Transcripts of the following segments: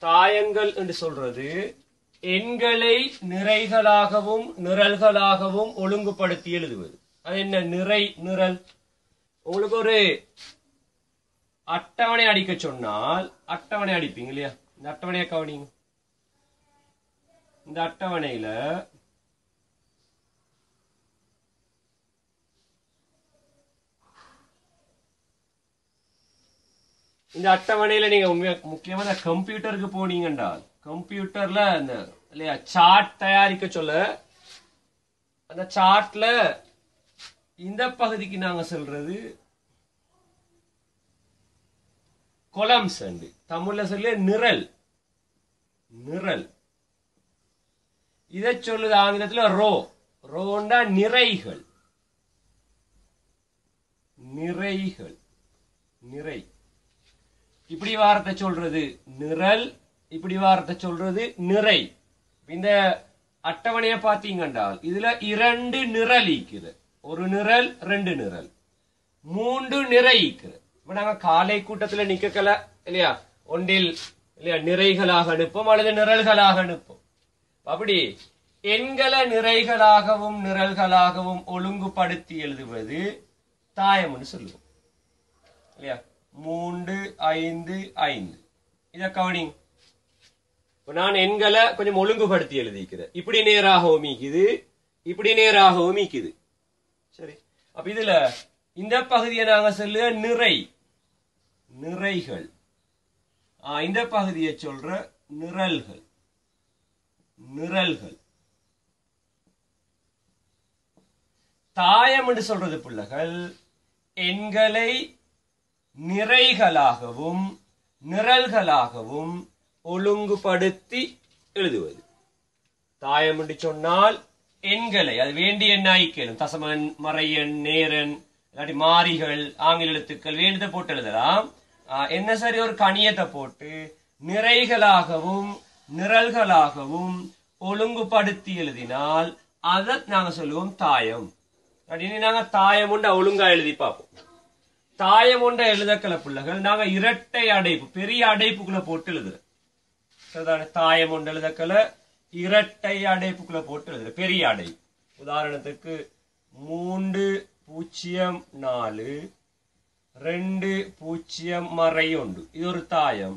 தாயங்கள் என்று சொல்றது எண்களை நிறைகளாகவும் நிரல்களாகவும் ஒழுங்குபடுத்தி எழுதுவது அது என்ன நிறை நிரல் உங்களுக்கு ஒரு அட்டவணை அடிக்க சொன்னால் அட்டவணை அடிப்பீங்க இல்லையா இந்த அட்டவணையை கவனிங்க இந்த அட்டவணையில இந்த அட்டவணையில நீங்க உண்மையா முக்கியமா இந்த கம்ப்யூட்டருக்கு போனீங்கன்றால் கம்ப்யூட்டர்ல அந்த இல்லையா சார்ட் தயாரிக்க சொல்ல அந்த சார்ட்ல இந்த பகுதிக்கு நாங்க சொல்றது கொலம்ஸ் அண்டு தமிழ்ல சொல்ல நிரல் நிரல் இதை சொல்லுது ஆங்கிலத்துல ரோ ரோண்டா நிறைகள் நிறைகள் நிறை இப்படி வார்த்தை சொல்றது நிரல் இப்படி வார்த்தை சொல்றது நிறை இந்த அட்டவணையை பார்த்தீங்கன்றால் இதுல இரண்டு நிரல் ஈக்குது ஒரு நிரல் ரெண்டு நிரல் மூன்று நிறை ஈக்குது இப்ப நாங்க காலை கூட்டத்துல நிக்கல இல்லையா ஒன்றில் இல்லையா நிறைகளாக அனுப்போம் அல்லது நிரல்களாக அனுப்போம் அப்படி எண்களை நிறைகளாகவும் நிரல்களாகவும் ஒழுங்குபடுத்தி எழுதுவது தாயம்னு சொல்லுவோம் இல்லையா மூன்று ஐந்து ஐந்து இத கவனிங் இப்ப நான் எண்களை கொஞ்சம் ஒழுங்குபடுத்தி எழுதிக்கிறேன் இப்படி நேராகவும் மீக்குது இப்படி நேராகவும் மீக்குது சரி அப்ப இதுல இந்த பகுதியை நாங்க சொல்லுக நிறை நிறைகள் ஆ, இந்த பகுதியை சொல்ற நிரல்கள் நிரல்கள் தாயம் என்று சொல்றது பிள்ளைகள் எண்களை நிறைகளாகவும் நிரல்களாகவும் ஒழுங்குபடுத்தி எழுதுவது தாயம் என்று சொன்னால் எண்களை அது வேண்டிய எண்ணாய்க்கணும் தசமன் மறையன் நேரன் இல்லாட்டி மாறிகள் ஆங்கில எழுத்துக்கள் வேண்டியதை போட்டு எழுதலாம் ஆஹ், என்ன சரி ஒரு கணியத்தை போட்டு நிறைகளாகவும் நிரல்களாகவும் ஒழுங்குபடுத்தி எழுதினால் அதை நாங்க சொல்லுவோம் தாயம் அப்படின்னு நாங்க தாயம் உண்ட ஒழுங்கா எழுதி பார்ப்போம் தாயம் ஒன்ற எழுதக்கல பிள்ளைகள் நாங்க இரட்டை அடைப்பு பெரிய அடைப்புக்குள்ள போட்டு எழுதுறோம் சரிதானே தாயம் ஒன்று எழுதக்கல இரட்டை அடைப்புக்குள்ள போட்டு எழுதுறோம் பெரிய அடைப்பு உதாரணத்துக்கு மூன்று பூஜ்ஜியம் நாலு ரெண்டு பூஜ்ஜியம் மறை உண்டு இது ஒரு தாயம்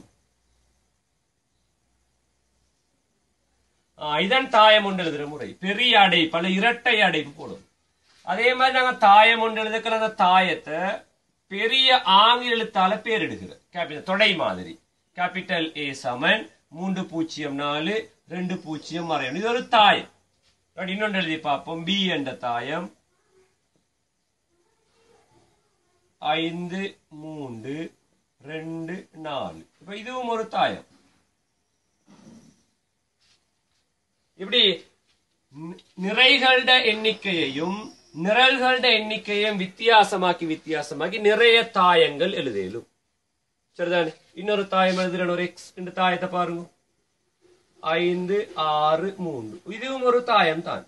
ஆ, இதன் தாயம் ஒன்று எழுதுற முறை பெரிய அடைப்பு அல்ல இரட்டை அடைப்பு போடும் அதே மாதிரி நாங்க தாயம் ஒன்று எழுதுக்கிற அந்த தாயத்தை பெரிய ஆங்கில எழுத்தால பேரிடுகிற கேபிட்டல் தொடை மாதிரி கேபிட்டல் ஏ சமன் மூன்று பூஜ்ஜியம் நாலு ரெண்டு பூஜ்ஜியம் மறையணும் இது ஒரு தாயம் அப்படி இன்னொன்று எழுதி பார்ப்போம் பி என்ற தாயம் ஐந்து மூன்று ரெண்டு நாலு இப்ப இதுவும் ஒரு தாயம் இப்படி நி- நிறைகள எண்ணிக்கையையும் நிரல்கள எண்ணிக்கையையும் வித்தியாசமாக்கி வித்தியாசமாக்கி நிறைய தாயங்கள் எழுதலும் சரிதானே இன்னொரு தாயம் எழுதுறேன் ஒரு எக்ஸ் இந்த தாயத்தை பாருங்க ஐந்து ஆறு மூன்று இதுவும் ஒரு தாயம் தான்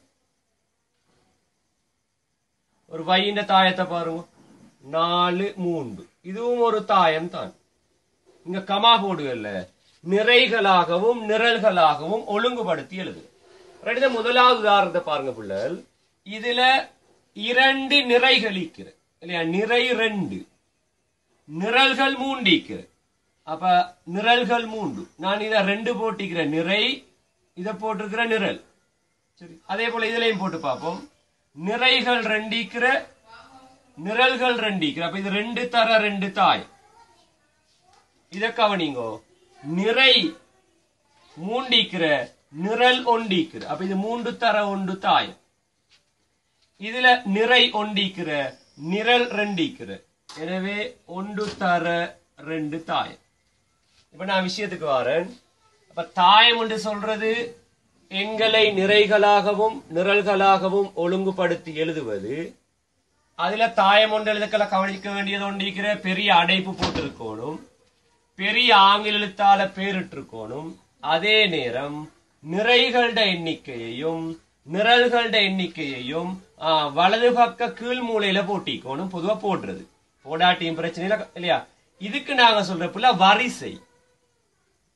ஒரு வையின் தாயத்தை பாருங்க நாலு மூன்று இதுவும் ஒரு தாயம் தான் இங்க கமா போடுகள்ல நிறைகளாகவும் நிரல்களாகவும் ஒழுங்குபடுத்தி எழுது ரெண்டு முதலாவது உதாரணத்தை பாருங்க பிள்ளைகள் இதுல இரண்டு நிறைகள் ஈக்கிற இல்லையா நிறை ரெண்டு நிரல்கள் மூன்று ஈக்கிற அப்ப நிரல்கள் மூன்று நான் இத ரெண்டு போட்டிக்கிறேன் நிறை இத போட்டிருக்கிற நிரல் சரி அதே போல இதுலயும் போட்டு பார்ப்போம் நிறைகள் ரெண்டிக்கிற நிரல்கள் ரெண்டிக்கிற அப்ப இது ரெண்டு தர ரெண்டு தாய் இத கவனிங்கோ நிறை மூண்டிக்கிற நிரல் ஒண்டிக்கிற அப்ப இது மூன்று தர ஒன்று தாய் இதுல நிறை ஒண்டிக்கிற நிரல் ரெண்டிக்கிற எனவே ஒன்று தர ரெண்டு தாய் இப்ப நான் விஷயத்துக்கு வரேன் அப்ப தாயம் என்று சொல்றது எண்களை நிறைகளாகவும் நிரல்களாகவும் ஒழுங்குபடுத்தி எழுதுவது அதுல தாயம் ஒன்று எழுதுக்களை கவனிக்க வேண்டியது ஒன்றிருக்கிற பெரிய அடைப்பு போட்டிருக்கணும் பெரிய ஆங்கில எழுத்தால பேரிட்டிருக்கணும் அதே நேரம் நிறைகள எண்ணிக்கையையும் நிரல்கள எண்ணிக்கையையும் ஆ, வலது பக்க கீழ் மூலையில போட்டிக்கணும் பொதுவா போடுறது போடாட்டியும் பிரச்சனை இல்ல இல்லையா இதுக்கு நாங்க சொல்ற புள்ள வரிசை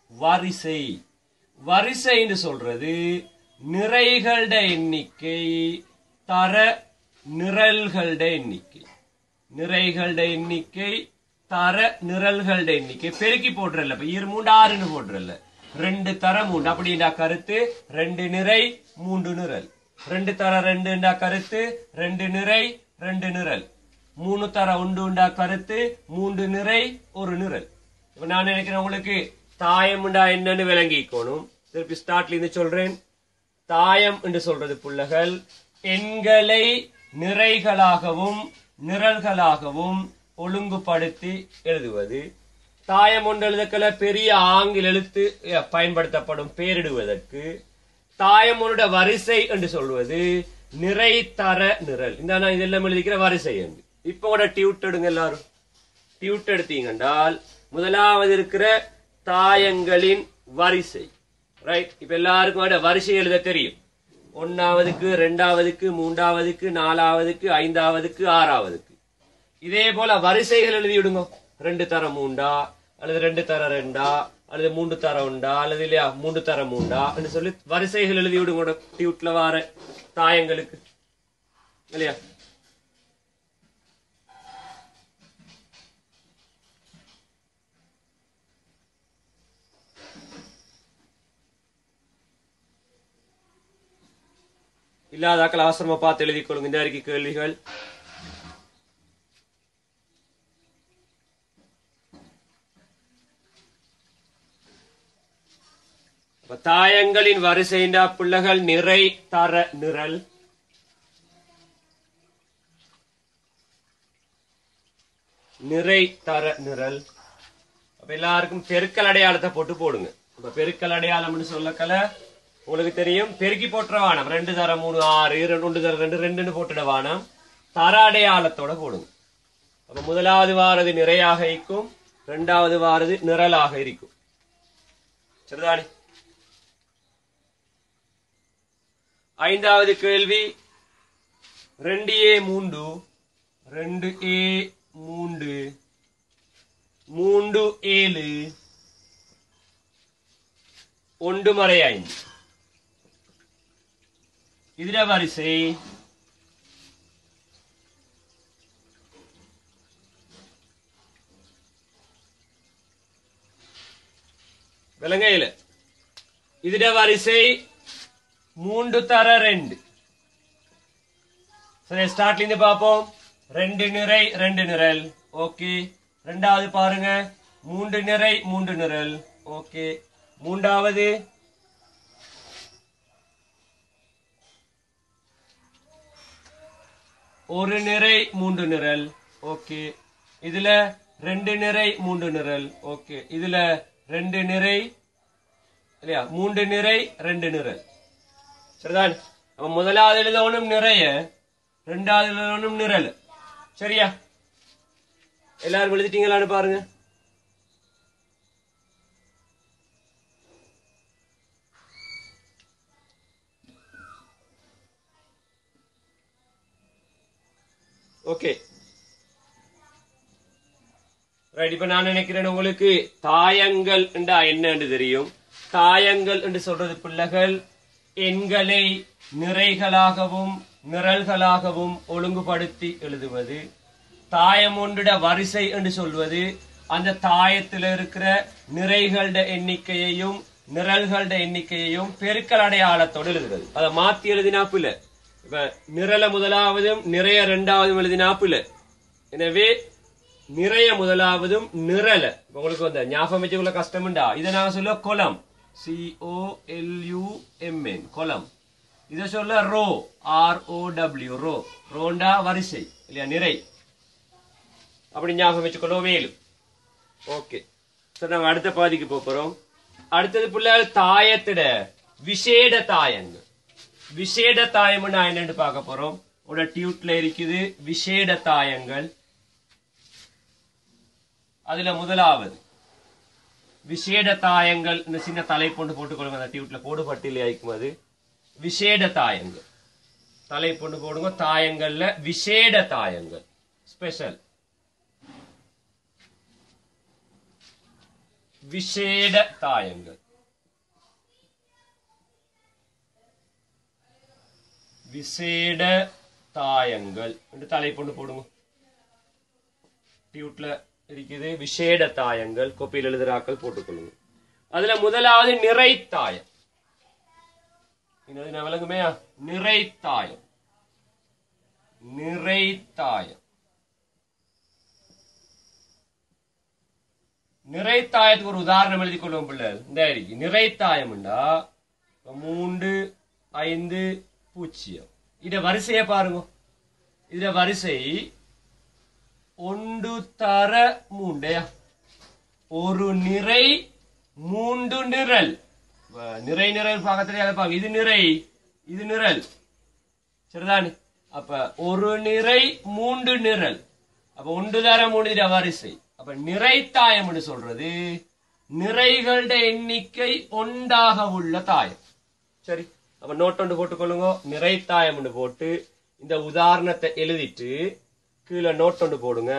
வரிசை வரிசைன்னு சொல்றது நிறைகளோட எண்ணிக்கை தர நிரல்களோட எண்ணிக்கை நிறைகளோட எண்ணிக்கை தர நிரல்களோட எண்ணிக்கை பெருக்கி போட்டுறல இப்ப இரு மூன்று ஆறுன்னு போட்டுறல ரெண்டு தர மூன்று அப்படின்னா கருத்து ரெண்டு நிறை மூன்று நிரல் ரெண்டு தர ரெண்டுண்டா கருத்து ரெண்டு நிறை ரெண்டு நிரல் மூணு தர உண்டு உண்டா கருத்து மூன்று நிறை ஒரு நிரல் இப்ப நான் நினைக்கிறேன் உங்களுக்கு தாயம்டா என்னன்னு விளங்கிக்கணும் திருப்பி ஸ்டார்ட்ல இருந்து சொல்றேன் தாயம் என்று சொல்றது புள்ளகள் எண்களை நிறைகளாகவும் நிரல்களாகவும் ஒழுங்குபடுத்தி எழுதுவது தாயம் ஒன்று எழுதுக்கல பெரிய ஆங்கில எழுத்து அஹ், பயன்படுத்தப்படும் பேரிடுவதற்கு தாயம் ஒன்றுட வரிசை என்று சொல்வது நிறை தர நிரல் இந்த நான் இதெல்லாம் எழுதிக்கிற வரிசை என்று இப்போ கூட டியூட் எடுங்க எல்லாரும் டியூட் எடுத்தீங்கன்றால் முதலாவது இருக்கிற தாயங்களின் வரிசை ரைட் இப்ப எல்லாருக்கும் விட வரிசை எழுத தெரியும் ஒன்னாவதுக்கு ரெண்டாவதுக்கு மூன்றாவதுக்கு நாலாவதுக்கு ஐந்தாவதுக்கு ஆறாவதுக்கு இதே போல வரிசைகள் எழுதி விடுங்க ரெண்டு தர மூண்டா அல்லது ரெண்டு தர ரெண்டா அல்லது மூன்று தர உண்டா அல்லது இல்லையா மூன்று தர மூண்டா என்று சொல்லி வரிசைகள் எழுதி விடுங்க டியூட்ல வார தாயங்களுக்கு இல்லையா இல்லாதாக்கள் அவசரமா பார்த்து எழுதிக் கொள்ளுங்க இந்த அறிக்கை கேள்விகள் அப்ப தாயங்களின் வரிசைண்டா பிள்ளைகள் நிறை தர நிரல் நிறை தர நிரல் அப்ப எல்லாருக்கும் பெருக்கல் அடையாளத்தை போட்டு போடுங்க அப்ப பெருக்கல் அடையாளம்னு சொல்லக்கல உங்களுக்கு தெரியும் பெருக்கி போட்டுற வானம் ரெண்டு தர மூணு ஆறு ரெண்டு ஒன்று தர ரெண்டு ரெண்டுன்னு போட்டுட வானம் தர அடையாளத்தோட போடுங்க அப்ப முதலாவது வாரது நிறையாக இருக்கும் இரண்டாவது வாரது நிரலாக இருக்கும் சரிதானே ஐந்தாவது கேள்வி ரெண்டு ஏ மூன்று ரெண்டு ஏ மூன்று மூன்று ஏழு ஒன்று மறை ஐந்து இதுல வரிசை விலங்கையில இதுல வரிசை மூன்று தர ரெண்டு சரி ஸ்டார்ட்ல இருந்து பார்ப்போம் ரெண்டு நிறை ரெண்டு நிரல் ஓகே ரெண்டாவது பாருங்க மூன்று நிறை மூன்று நிரல் ஓகே மூன்றாவது ஒரு நிறை மூன்று நிரல் ஓகே இதுல ரெண்டு நிறை மூன்று நிரல் ஓகே இதுல ரெண்டு நிறை இல்லையா மூன்று நிறை ரெண்டு நிரல் சரிதான் அப்ப முதலாவது எழுதவனும் நிறைய ரெண்டாவது எழுதவனும் நிரல் சரியா எல்லாரும் எழுதிட்டீங்களான்னு பாருங்க ஓகே ரைட் இப்ப நான் நினைக்கிறேன் உங்களுக்கு தாயங்கள் என்றா என்னன்னு தெரியும் தாயங்கள் என்று சொல்றது பிள்ளைகள் எண்களை நிறைகளாகவும் நிரல்களாகவும் ஒழுங்குபடுத்தி எழுதுவது தாயம் ஒன்றிட வரிசை என்று சொல்வது அந்த தாயத்தில் இருக்கிற நிறைகளோட எண்ணிக்கையையும் நிரல்களோட எண்ணிக்கையையும் பெருக்கல் அடையாளத்தோடு எழுதுறது அதை மாத்தி எழுதினா பிள்ளை இப்ப நிரல முதலாவதும் நிறைய இரண்டாவதும் எழுதினா பிள்ளை எனவே நிறைய முதலாவதும் நிரல இப்ப உங்களுக்கு வந்து ஞாபகம் வச்சுக்குள்ள கஷ்டம்டா இதை நாங்க சொல்ல column C O L U M N column இதை சொல்ல row R O W row ரோண்டா வரிசை இல்லையா நிறை அப்படி ஞாபகம் வச்சுக்கொள்ள மேலும் ஓகே சரி நம்ம அடுத்த பாதிக்கு போக போறோம் அடுத்தது பிள்ளைகள் தாயத்திட விசேட தாயங்கள் விசேட தாயம்னு என்னன்னு பார்க்க போறோம் உட டியூட்ல இருக்குது விசேட தாயங்கள் அதுல முதலாவது விசேட தாயங்கள் இந்த சின்ன தலைப்பொண்டு போட்டுக்கொள்ளுங்க அந்த டியூட்ல போடுபட்டிலே ஆயிக்கும் அது விசேட தாயங்கள் தலைப்பொண்டு போடுங்க தாயங்கள்ல விசேட தாயங்கள் ஸ்பெஷல் விசேட தாயங்கள் விசேட தாயங்கள் என்று தலைப்பொண்டு போடுங்க டியூட்ல இருக்குது விசேட தாயங்கள் கோப்பையில் எழுதுறாக்கள் போட்டுக்கொள்ளுங்க அதுல முதலாவது நிறைத்தாயம் இன்னது நான் விளங்குமே நிறைத்தாயம் நிறைத்தாயம் நிறைத்தாயத்துக்கு ஒரு உதாரணம் எழுதி கொள்வோம் பிள்ளைகள் இந்த இருக்கு நிறைத்தாயம்ண்டா இப்ப மூன்று ஐந்து பூஜ்ஜியம் இத வரிசையை பாருங்க இத வரிசை ஒன்று தர மூண்டையா ஒரு நிறை மூன்று நிரல் வ- நிறை நிரல் பக்கத்துல பார்ப்பாங்க இது நிறை இது நிரல் சரிதானே அப்ப ஒரு நிறை மூன்று நிரல் அப்ப ஒன்று தர மூணு தர வரிசை அப்ப நிறைத்தாயம்னு சொல்றது நிறைகளோட எண்ணிக்கை ஒன்றாக உள்ள தாயம் சரி அப்ப நோட் ஒன்று போட்டுக்கொள்ளுங்க நிறைத்தாயம்னு போட்டு இந்த உதாரணத்தை எழுதிட்டு கீழே நோட் ஒன்று போடுங்க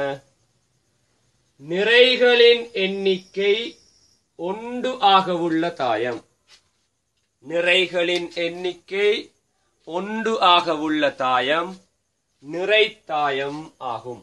நிறைகளின் எண்ணிக்கை ஒன்று ஆக உள்ள தாயம் நிறைகளின் எண்ணிக்கை ஒன்று ஆக உள்ள தாயம் நிறைத்தாயம் ஆகும்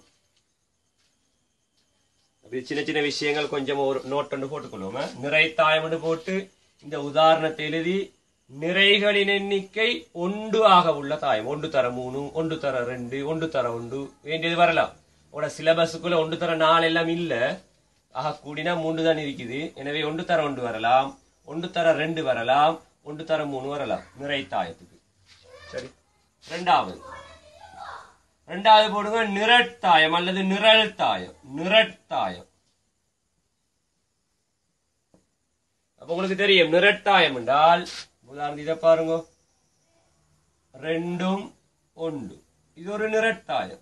அப்படி சின்ன சின்ன விஷயங்கள் கொஞ்சம் ஒரு நோட் ஒன்று போட்டுக்கொள்வோம் நிறைத்தாயம்னு போட்டு இந்த உதாரணத்தை எழுதி நிறைகளின் எண்ணிக்கை ஒன்று ஆக உள்ள தாயம் ஒன்று தர மூணு ஒன்று தர ரெண்டு ஒன்று தர ஒன்று வேண்டியது வரலாம் உங்களோட சிலபஸுக்குள்ள ஒன்று தர நாலு எல்லாம் இல்ல ஆக கூடினா மூன்று தான் இருக்குது எனவே ஒன்று தர ஒன்று வரலாம் ஒன்று தர ரெண்டு வரலாம் ஒன்று தர மூணு வரலாம் நிறைத்தாயத்துக்கு சரி ரெண்டாவது ரெண்டாவது போடுங்க நிரட்டாயம் அல்லது நிரல் தாயம் நிரட்டாயம் அப்ப உங்களுக்கு தெரியும் நிரட்டாயம் என்றால் உதாரணம் இதை பாருங்க ரெண்டும் ஒன்று இது ஒரு நிரட்டாயம்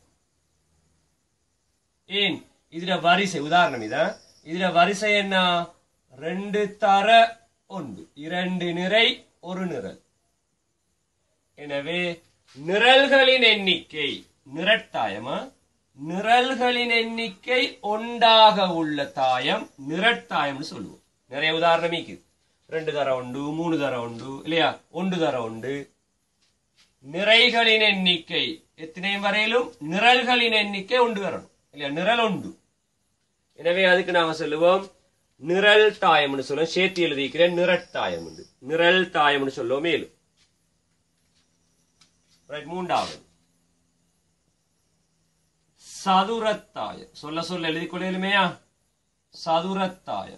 ஏன் இதுல வரிசை உதாரணம் இத இதுல வரிசை என்ன ரெண்டு தர ஒன்று இரண்டு நிறை ஒரு நிரல் எனவே நிரல்களின் எண்ணிக்கை நிரட்டாயமா நிரல்களின் எண்ணிக்கை ஒன்றாக உள்ள தாயம் நிரட்டாயம்னு சொல்லுவோம் நிறைய உதாரணம் இருக்குது ரெண்டு தர உண்டு மூணு தர உண்டு இல்லையா ஒன்று தர உண்டு நிறைகளின் எண்ணிக்கை எத்தனை வரையிலும் நிரல்களின் எண்ணிக்கை ஒன்று வரணும் இல்லையா நிரல் உண்டு எனவே அதுக்கு நாம சொல்லுவோம் நிரல் தாயம்னு சொல்லுவோம் சேர்த்து எழுதிக்கிறேன் நிரட்டாயம் உண்டு நிரல் தாயம்னு சொல்லுவோம் மேலும் Right, மூன்றாவது சதுரத்தாயம் சொல்ல சொல்ல எழுதி கொள்ளையிலுமையா சதுரத்தாயம்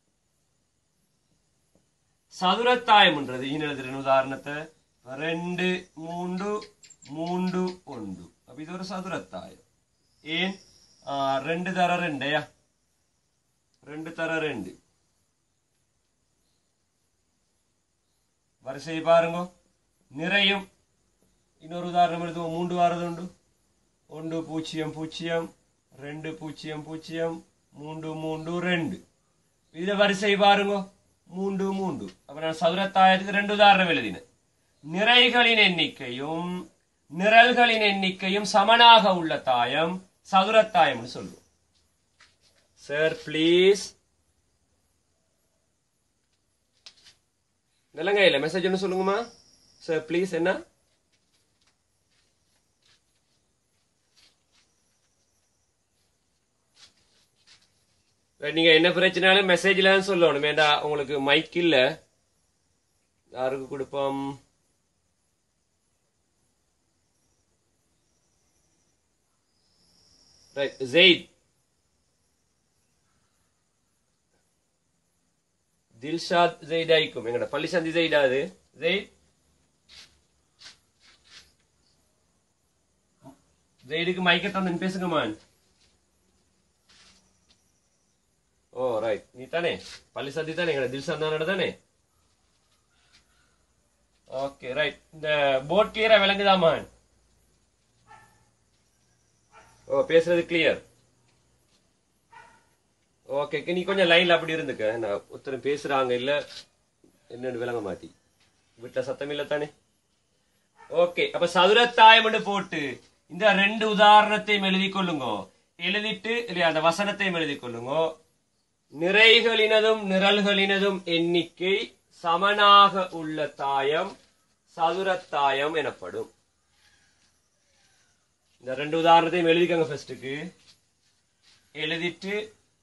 சதுரத்தாயம்ன்றது இனி எழுதுறேன் உதாரணத்தை ரெண்டு மூன்று மூன்று ஒன்று அப்ப இது ஒரு சதுரத்தாயம் ஏன் ஆ, ரெண்டு தர ரெண்டையா ரெண்டு தர ரெண்டு வரிசை பாருங்க நிறையும் இன்னொரு உதாரணம் எழுதுவோம் மூன்று வாரது உண்டு ஒன்று பூஜ்ஜியம் பூஜ்ஜியம் ரெண்டு பூஜ்ஜியம் பூஜ்ஜியம் மூன்று மூன்று ரெண்டு இத வரிசை பாருங்க மூன்று மூன்று அப்ப நான் சதுரத்தாயத்துக்கு ரெண்டு உதாரணம் எழுதினேன் நிறைகளின் எண்ணிக்கையும் நிரல்களின் எண்ணிக்கையும் சமனாக உள்ள தாயம் சதுரத்தாயம்னு சொல்லுவோம் சார் ப்ளீஸ் நிலங்கையில மெசேஜ் ஒன்று சொல்லுங்கம்மா சார் ப்ளீஸ் என்ன நீங்க என்ன பிரச்சனாலும் மெசேஜ்ல தான் சொல்லணும் வேண்டா உங்களுக்கு மைக் இல்ல யாருக்கு கொடுப்போம் ரைட் ஜெயித் தில்ஷாத் ஜெயிட் ஆயிக்கும் எங்கட பள்ளி சந்தி ஜெயிடா அது ஜெயித் ஜெயிடுக்கு மைக்க தந்து பேசுங்கம்மான் ஓ ரைட் நீ தானே பள்ளி சந்தி தானே எங்கட தில்ஷாத் தானே தானே ஓகே ரைட் இந்த போர்ட் கிளியரா விளங்குதாமான் ஓ பேசுறது கிளியர் ஓகே நீ கொஞ்சம் லைன்ல அப்படி இருந்துக்க நான் ஒருத்தர் பேசுறாங்க இல்ல என்னன்னு விளங்க மாட்டி வீட்டுல சத்தம் இல்ல தானே ஓகே அப்ப சதுரத்தாயம் போட்டு இந்த ரெண்டு உதாரணத்தையும் எழுதி கொள்ளுங்க எழுதிட்டு இல்லையா அந்த வசனத்தையும் எழுதி கொள்ளுங்க நிறைகளினதும் நிரல்களினதும் எண்ணிக்கை சமனாக உள்ள தாயம் சதுரத்தாயம் எனப்படும் இந்த ரெண்டு உதாரணத்தையும் எழுதிக்கங்க ஃபர்ஸ்ட்டுக்கு எழுதிட்டு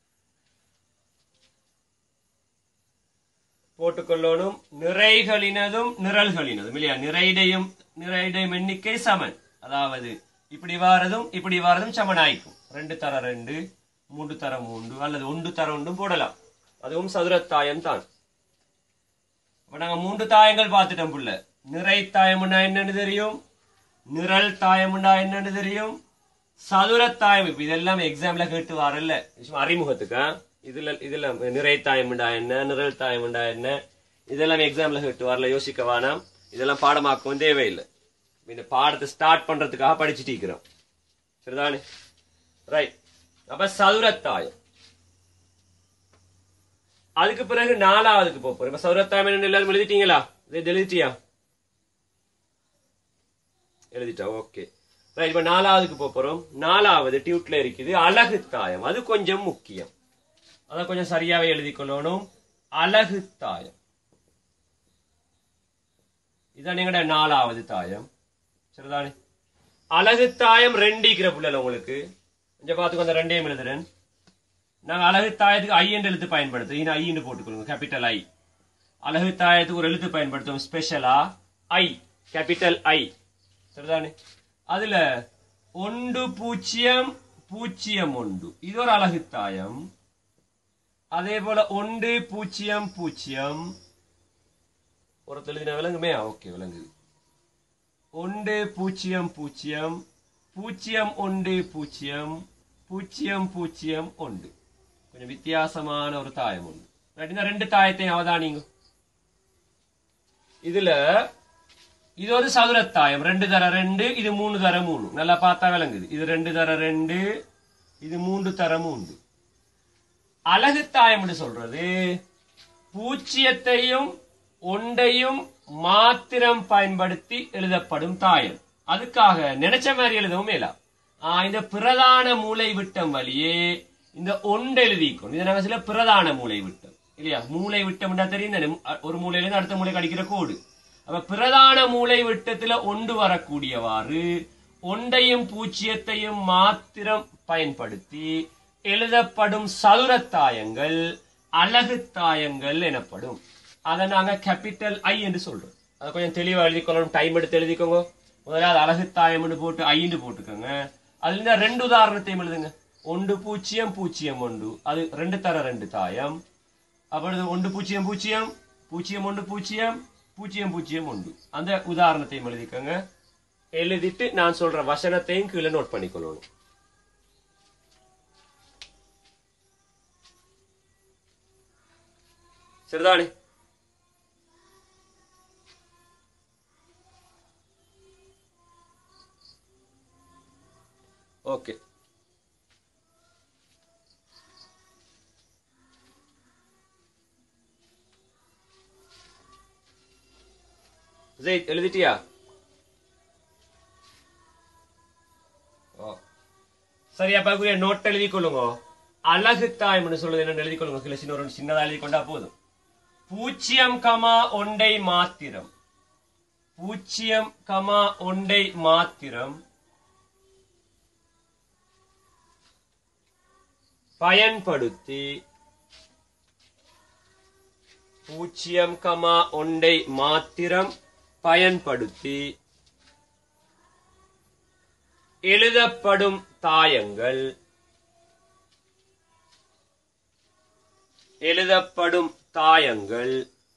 போட்டுக்கொள்ளணும் நிறைகளினதும் நிரல்களினதும் இல்லையா நிறைடையும் நிறைடையும் எண்ணிக்கை சமன் அதாவது இப்படி வாரதும் இப்படி வாரதும் சமனாய்க்கும் ரெண்டு தர ரெண்டு மூன்று தர மூன்று அல்லது ஒன்று தர ஒன்றும் போடலாம் அதுவும் சதுரத்தாயம் தான் அப்ப நாங்க மூன்று தாயங்கள் பார்த்துட்டோம் புள்ள நிறை தாயம்னா என்னன்னு தெரியும் நிரல் தாயம்னா என்னன்னு தெரியும் சதுரத்தாயம் இப்ப இதெல்லாம் எக்ஸாம்ல கேட்டு வரல சும்மா அறிமுகத்துக்கா இதுல இதுல நிறை தாயம்டா என்ன நிரல் தாயம்டா என்ன இதெல்லாம் எக்ஸாம்ல கேட்டு வரல யோசிக்க வேணாம் இதெல்லாம் பாடமாக்கவும் தேவையில்லை இந்த பாடத்தை ஸ்டார்ட் பண்றதுக்காக படிச்சுட்டு இருக்கிறோம் சரிதானே ரைட் அப்ப சதுரத்தாயம் அதுக்கு பிறகு நாலாவதுக்கு போக போறோம் இப்ப சௌரத்தாயம் என்ன எல்லாரும் எழுதிட்டீங்களா இதை எழுதிட்டியா எழுதிட்டா ஓகே ரைட் இப்ப நாலாவதுக்கு போக போறோம் நாலாவது டியூட்ல இருக்குது அழகு தாயம் அது கொஞ்சம் முக்கியம் அதை கொஞ்சம் சரியாவே எழுதி கொள்ளணும் அழகு தாயம் இதான் எங்கட நாலாவது தாயம் சரிதானே அழகு தாயம் ரெண்டு இருக்கிற புள்ளல உங்களுக்கு கொஞ்சம் பார்த்துக்கோ அந்த ரெண்டையும் எழுதுறேன் நாங்க அழகு தாயத்துக்கு ஐ என்று எழுத்து பயன்படுத்தும் இன்னும் ஐன்னு போட்டுக்கொள்ளுங்க கேபிட்டல் ஐ அழகு தாயத்துக்கு ஒரு எழுத்து பயன்படுத்தும் ஸ்பெஷலா ஐ கேபிட்டல் ஐ சரிதானே அதுல ஒன்று பூஜ்ஜியம் பூஜ்ஜியம் ஒன்று இது ஒரு அழகு தாயம் அதே போல ஒன்று பூஜ்ஜியம் பூஜ்ஜியம் ஒரு எழுதின விளங்குமே ஓகே விளங்குது ஒன்று பூஜ்ஜியம் பூஜ்ஜியம் பூஜ்ஜியம் ஒன்று பூஜ்ஜியம் பூஜ்ஜியம் பூஜ்ஜியம் ஒன்று கொஞ்சம் வித்தியாசமான ஒரு தாயம் ஒன்று Right, இந்த ரெண்டு தாயத்தையும் அவதானிங்க இதுல இது ஒரு சதுரத்தாயம் ரெண்டு தர ரெண்டு இது மூணு தர மூணு நல்லா பார்த்தா விளங்குது இது ரெண்டு தர ரெண்டு இது மூன்று தர மூன்று அழகு தாயம்னு சொல்றது பூச்சியத்தையும் ஒன்றையும் மாத்திரம் பயன்படுத்தி எழுதப்படும் தாயம் அதுக்காக நினைச்ச மாதிரி எழுதவும் மேலா ஆஹ் இந்த பிரதான மூளை விட்டம் வழியே இந்த ஒன்று எழுதிக்கும் இதை நாங்க சில பிரதான மூளை விட்டம் இல்லையா மூளை விட்டம்னா தெரியும் தானே? ஒரு மூலையில இருந்து அடுத்த மூளை கடிக்கிற கோடு அப்ப பிரதான மூளை விட்டத்துல ஒன்று வரக்கூடியவாறு ஒன்றையும் பூச்சியத்தையும் மாத்திரம் பயன்படுத்தி எழுதப்படும் சதுரத்தாயங்கள் அழகு தாயங்கள் எனப்படும் அதை நாங்க கேபிட்டல் ஐ என்று சொல்றோம் அதை கொஞ்சம் தெளிவா எழுதிக்கொள்ளணும் டைம் எடுத்து எழுதிக்கோங்க முதல்ல அழகு தாயம்னு போட்டு ஐன்னு போட்டுக்கோங்க அதுல இருந்து ரெண்டு உதாரணத்தையும் எழுதுங்க ஒன்று பூஜ்ஜியம் பூஜ்ஜியம் ஒன்று அது ரெண்டு தர ரெண்டு தாயம் அப்பொழுது ஒன்று பூஜ்ஜியம் பூஜ்ஜியம் பூஜ்ஜியம் ஒன்று பூஜ்ஜியம் பூஜ்ஜியம் பூஜ்ஜியம் ஒன்று அந்த உதாரணத்தையும் எழுதிக்கோங்க எழுதிட்டு நான் சொல்ற வசனத்தையும் கீழே நோட் பண்ணிக்கொள்ளணும் சரிதானே ஓகே ஜெயித் எழுதிட்டியா ஓ சரி அப்ப குறிய நோட் எழுதி கொள்ளுங்க அழகு தாய்மனு சொல்றது என்னன்னு எழுதி கொள்ளுங்க சில சின்ன ஒரு சின்னதா எழுதி கொண்டா போதும் பூஜ்ஜியம் கமா ஒன்றை மாத்திரம் பூஜ்ஜியம் கமா ஒன்றை மாத்திரம் பயன்படுத்தி பூஜ்ஜியம் கமா ஒன்றை மாத்திரம் பயன்படுத்தி எழுதப்படும் தாயங்கள் எழுதப்படும் தாயங்கள்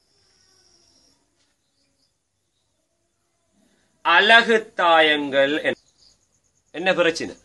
அழகு தாயங்கள் என்- என்ன பிரச்சனை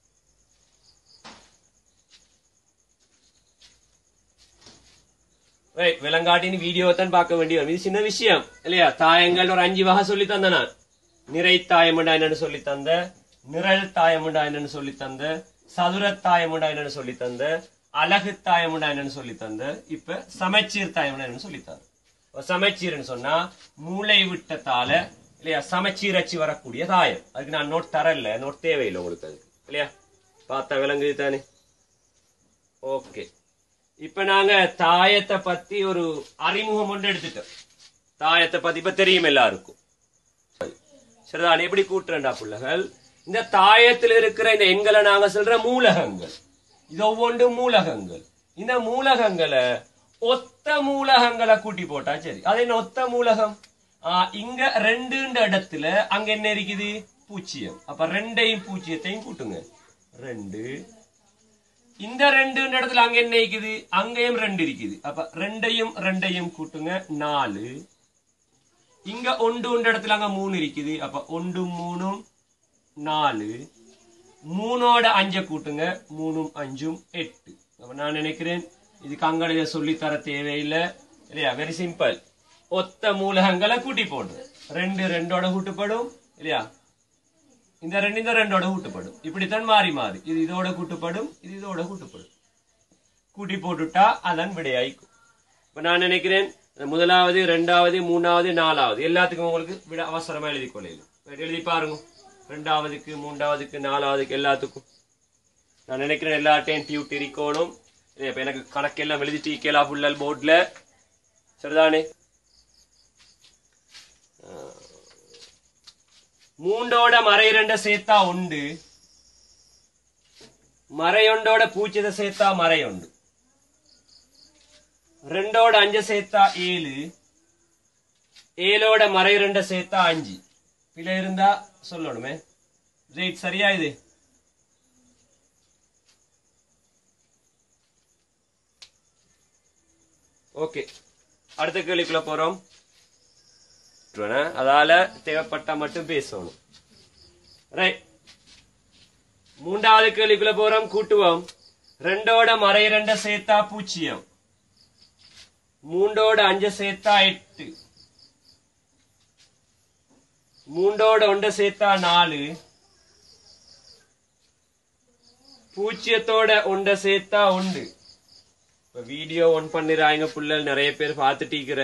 Right, விலங்காட்டின் வீடியோ தான் பார்க்க வேண்டிய வரும். இது சின்ன விஷயம் இல்லையா தாயங்கள் ஒரு அஞ்சு வகை சொல்லி தந்த நான் நிறை தாயமுண்டா என்னன்னு சொல்லி தந்த நிரல் தாயமுண்டா என்னன்னு சொல்லி தந்த சதுர தாயமுண்டா என்னன்னு சொல்லி தந்த அழகு தாயமுண்டா என்னன்னு சொல்லி தந்த இப்ப சமச்சீர் தாயமுண்டா என்னன்னு சொல்லி தந்த ஒரு சமச்சீர்னு சொன்னா மூளை விட்டத்தால இல்லையா சமச்சீரச்சு வரக்கூடிய தாயம் அதுக்கு நான் நோட் தரல நோட் தேவையில்லை உங்களுக்கு அதுக்கு இல்லையா பார்த்தா விளங்குது தானே ஓகே இப்ப நாங்க தாயத்தை பத்தி ஒரு அறிமுகம் ஒன்று எடுத்துட்டோம் தாயத்தை பத்தி இப்ப தெரியும் எல்லாருக்கும் சரிதான் எப்படி கூட்டுறேன்டா பிள்ளைகள் இந்த தாயத்தில் இருக்கிற இந்த எண்களை நாங்க சொல்ற மூலகங்கள் இது ஒவ்வொன்றும் மூலகங்கள் இந்த மூலகங்களை ஒத்த மூலகங்களை கூட்டி போட்டா சரி அது என்ன ஒத்த மூலகம் ஆ, இங்க ரெண்டுன்ற இடத்துல அங்க என்ன இருக்குது பூஜ்ஜியம் அப்ப ரெண்டையும் பூஜ்ஜியத்தையும் கூட்டுங்க ரெண்டு இந்த ரெண்டு இடத்துல அங்க என்ன இருக்குது அங்கேயும் ரெண்டு இருக்குது அப்ப ரெண்டையும் ரெண்டையும் கூட்டுங்க நாலு இங்க ஒன்று ஒன்று இடத்துல அங்க மூணு இருக்குது அப்ப ஒன்று மூணும் நாலு மூணோட அஞ்ச கூட்டுங்க மூணும் அஞ்சும் எட்டு அப்ப நான் நினைக்கிறேன் இதுக்கு அங்கடைய சொல்லி தர தேவையில்லை இல்லையா வெரி சிம்பிள் ஒத்த மூலகங்களை கூட்டி போடுறேன் ரெண்டு ரெண்டோட கூட்டுப்படும் இல்லையா இந்த ரெண்டு இந்த ரெண்டோட கூட்டுப்படும் இப்படித்தான் மாறி மாறி இது இதோட கூட்டுப்படும் இது இதோட கூட்டுப்படும் கூட்டி போட்டுட்டா அதன் விடையாய்க்கும் இப்ப நான் நினைக்கிறேன் இந்த முதலாவது ரெண்டாவது மூணாவது நாலாவது எல்லாத்துக்கும் உங்களுக்கு விட அவசரமா எழுதி கொள்ளையிலும் எழுதி பாருங்க ரெண்டாவதுக்கு மூன்றாவதுக்கு நாலாவதுக்கு எல்லாத்துக்கும் நான் நினைக்கிறேன் எல்லாட்டையும் டியூட் இருக்கணும் இல்லையா, இப்ப எனக்கு கணக்கெல்லாம் எழுதி டீக்கேலா ஃபுல்லல் போர்ட்ல சரிதானே மூண்டோட மறை ரெண்ட சேர்த்தா உண்டு மறையொண்டோட பூச்சித சேர்த்தா மறையொண்டு ரெண்டோட அஞ்ச சேர்த்தா ஏழு ஏழோட மறை ரெண்ட சேர்த்தா அஞ்சு பிழை இருந்தா சொல்லணுமே ரைட் சரியா இது ஓகே அடுத்த கேள்விக்குள்ள போறோம் அதால தேவைப்பட்டா மட்டும் பேசணும் ரைட் மூன்றாவது கேள்விக்குள்ள போறோம் கூட்டுவோம் ரெண்டோட மறை ரெண்ட சேர்த்தா பூஜ்ஜியம் மூண்டோட அஞ்ச சேர்த்தா எட்டு மூண்டோட ஒண்ட சேர்த்தா நாலு பூஜ்ஜியத்தோட ஒண்ட சேர்த்தா உண்டு இப்ப வீடியோ ஒன் பண்ணிடுறாங்க புள்ளல் நிறைய பேர் பார்த்துட்டீக்கிற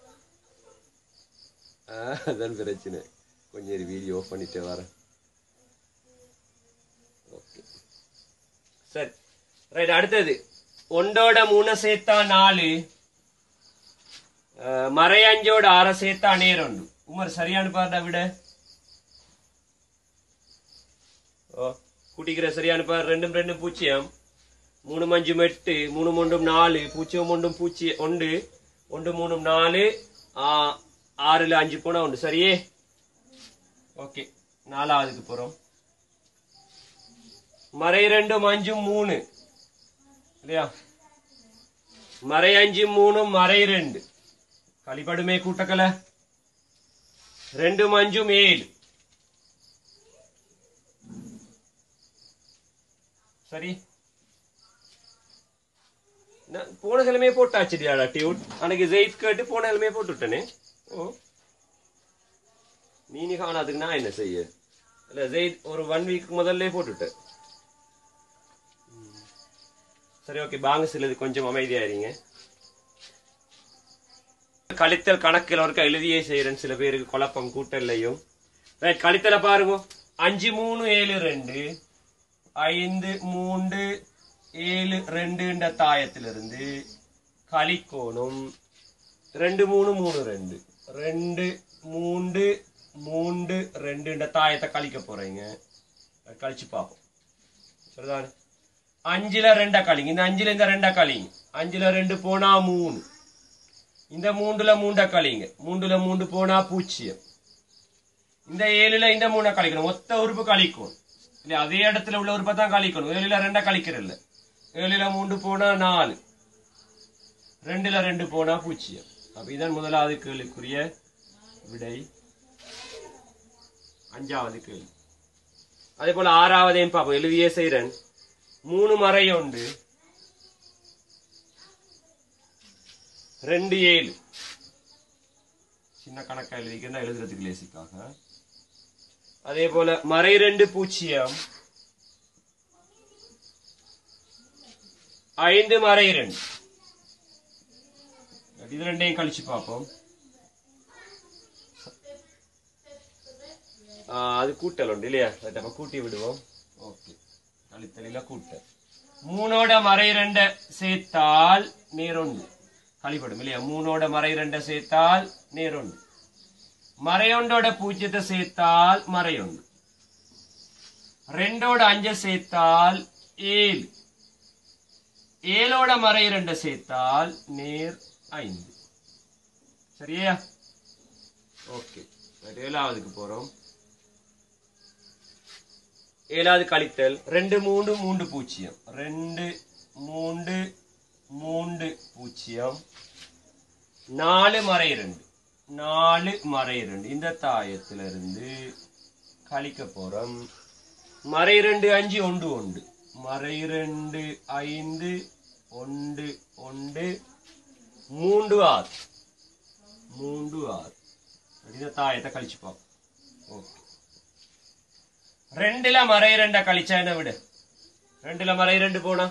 அதான் பிரச்சனை கொஞ்சம் வீடியோ ஆஃப் பண்ணிட்டு வரேன் ஓகே சரி ரைட் அடுத்தது ஒண்டோட மூணு சேர்த்தா நாலு அஹ், மறையஞ்சோட ஆற சேர்த்தா நேரண்டு உமர் சரியான பாருடா விட ஓ கூட்டிக்கிற சரியான பாரு ரெண்டும் ரெண்டும் பூஜ்ஜியம் மூணு அஞ்சும் எட்டு மூணு ஒன்றும் நாலு பூஜ்ஜியம் ஒன்றும் பூச்சி ஒன்று ஒன்று மூணும் நாலு ஆ, ஆறுல அஞ்சு போனா உண்டு சரியே ஓகே நாலாவதுக்கு போறோம் மறை ரெண்டும் அஞ்சும் மூணு இல்லையா மறை அஞ்சு மூணும் மறை ரெண்டு களிபடுமே கூட்டக்கல ரெண்டும் அஞ்சும் ஏழு சரி நான் போன கிழமையே போட்டாச்சுடியாடா டியூட் அன்னைக்கு ஜெயித் கேட்டு போன கிழமையே போட்டு விட்டனே ஓ நீ காணாதுக்கு நான் என்ன செய்ய இல்ல ஜெயித் ஒரு ஒன் வீக் முதல்ல போட்டுட்டேன் ம். சரி ஓகே பாங்க சிலது கொஞ்சம் அமைதியா இருங்க கழித்தல் கணக்கில் ஒருக்கா எழுதியே செய்யறேன் சில பேருக்கு குழப்பம் கூட்டல்லையும் ரைட் கழித்தல பாருங்க அஞ்சு மூணு ஏழு ரெண்டு ஐந்து மூன்று ஏழு ரெண்டுன்ற தாயத்திலிருந்து கழிக்கோணும் ரெண்டு மூணு மூணு ரெண்டு ரெண்டு மூன்று மூன்று ரெண்டுன்ற தாயத்தை கழிக்க போறீங்க அது கழிச்சு பார்ப்போம் சரிதானே அஞ்சுல ரெண்டா கழிங்க இந்த அஞ்சுல இந்த ரெண்டா கழிங்க அஞ்சுல ரெண்டு போனா மூணு இந்த மூன்றுல மூண்டா கழிங்க மூன்றுல மூன்று போனா பூஜ்ஜியம் இந்த ஏழுல இந்த மூணை கழிக்கணும் மொத்த உறுப்பு கழிக்கும் இல்ல அதே இடத்துல உள்ள உறுப்பை தான் கழிக்கணும் ஏழுல ரெண்டா கழிக்கிறல்ல ஏழுல மூன்று போனா நாலு ரெண்டுல ரெண்டு போனா பூஜ்ஜியம் அப்ப இதான் முதலாவது கேள்விக்குரிய விடை அஞ்சாவது கேள்வி அதே போல ஆறாவதையும் பாப்போம் எழுதியே செய்றேன் மூணு மறை உண்டு ரெண்டு ஏழு சின்ன கணக்கா எழுதிக்கிறேன் எழுதுறதுக்கு லேசிக்காக அதே போல மறை ரெண்டு பூஜ்ஜியம் ஐந்து மறை ரெண்டு இது ரெண்டையும் கழிச்சு பார்ப்போம் ஆ, அது கூட்டல் உண்டு இல்லையா அதை நம்ம கூட்டி விடுவோம் ஓகே கழித்தலில கூட்டல் மூணோட மறை ரெண்ட சேர்த்தால் நேரொண்டு கழிப்படும் இல்லையா மூணோட மறை ரெண்ட சேர்த்தால் நேரொண்டு மறையொண்டோட பூஜ்ஜியத்தை சேர்த்தால் மறையொண்டு ரெண்டோட அஞ்ச சேர்த்தால் ஏழு ஏழோட மறை ரெண்ட சேர்த்தால் நேர் ஐந்து சரியா ஓகே ஏழாவதுக்கு போறோம் ஏழாவது கழித்தல் ரெண்டு மூன்று மூன்று பூஜ்ஜியம் ரெண்டு மூன்று மூன்று பூஜ்ஜியம் நாலு மறை ரெண்டு நாலு மறை ரெண்டு இந்த தாயத்திலிருந்து கழிக்க போறோம் மறை ரெண்டு அஞ்சு ஒன்று ஒன்று மறை ரெண்டு ஐந்து ஒன்று ஒன்று மூன்று ஆறு மூன்று ஆறு இந்த தாயத்தை கழிச்சு பார்ப்போம் ஓகே ரெண்டுல மறை ரெண்ட கழிச்சா என்ன விடு ரெண்டுல மறை ரெண்டு போனா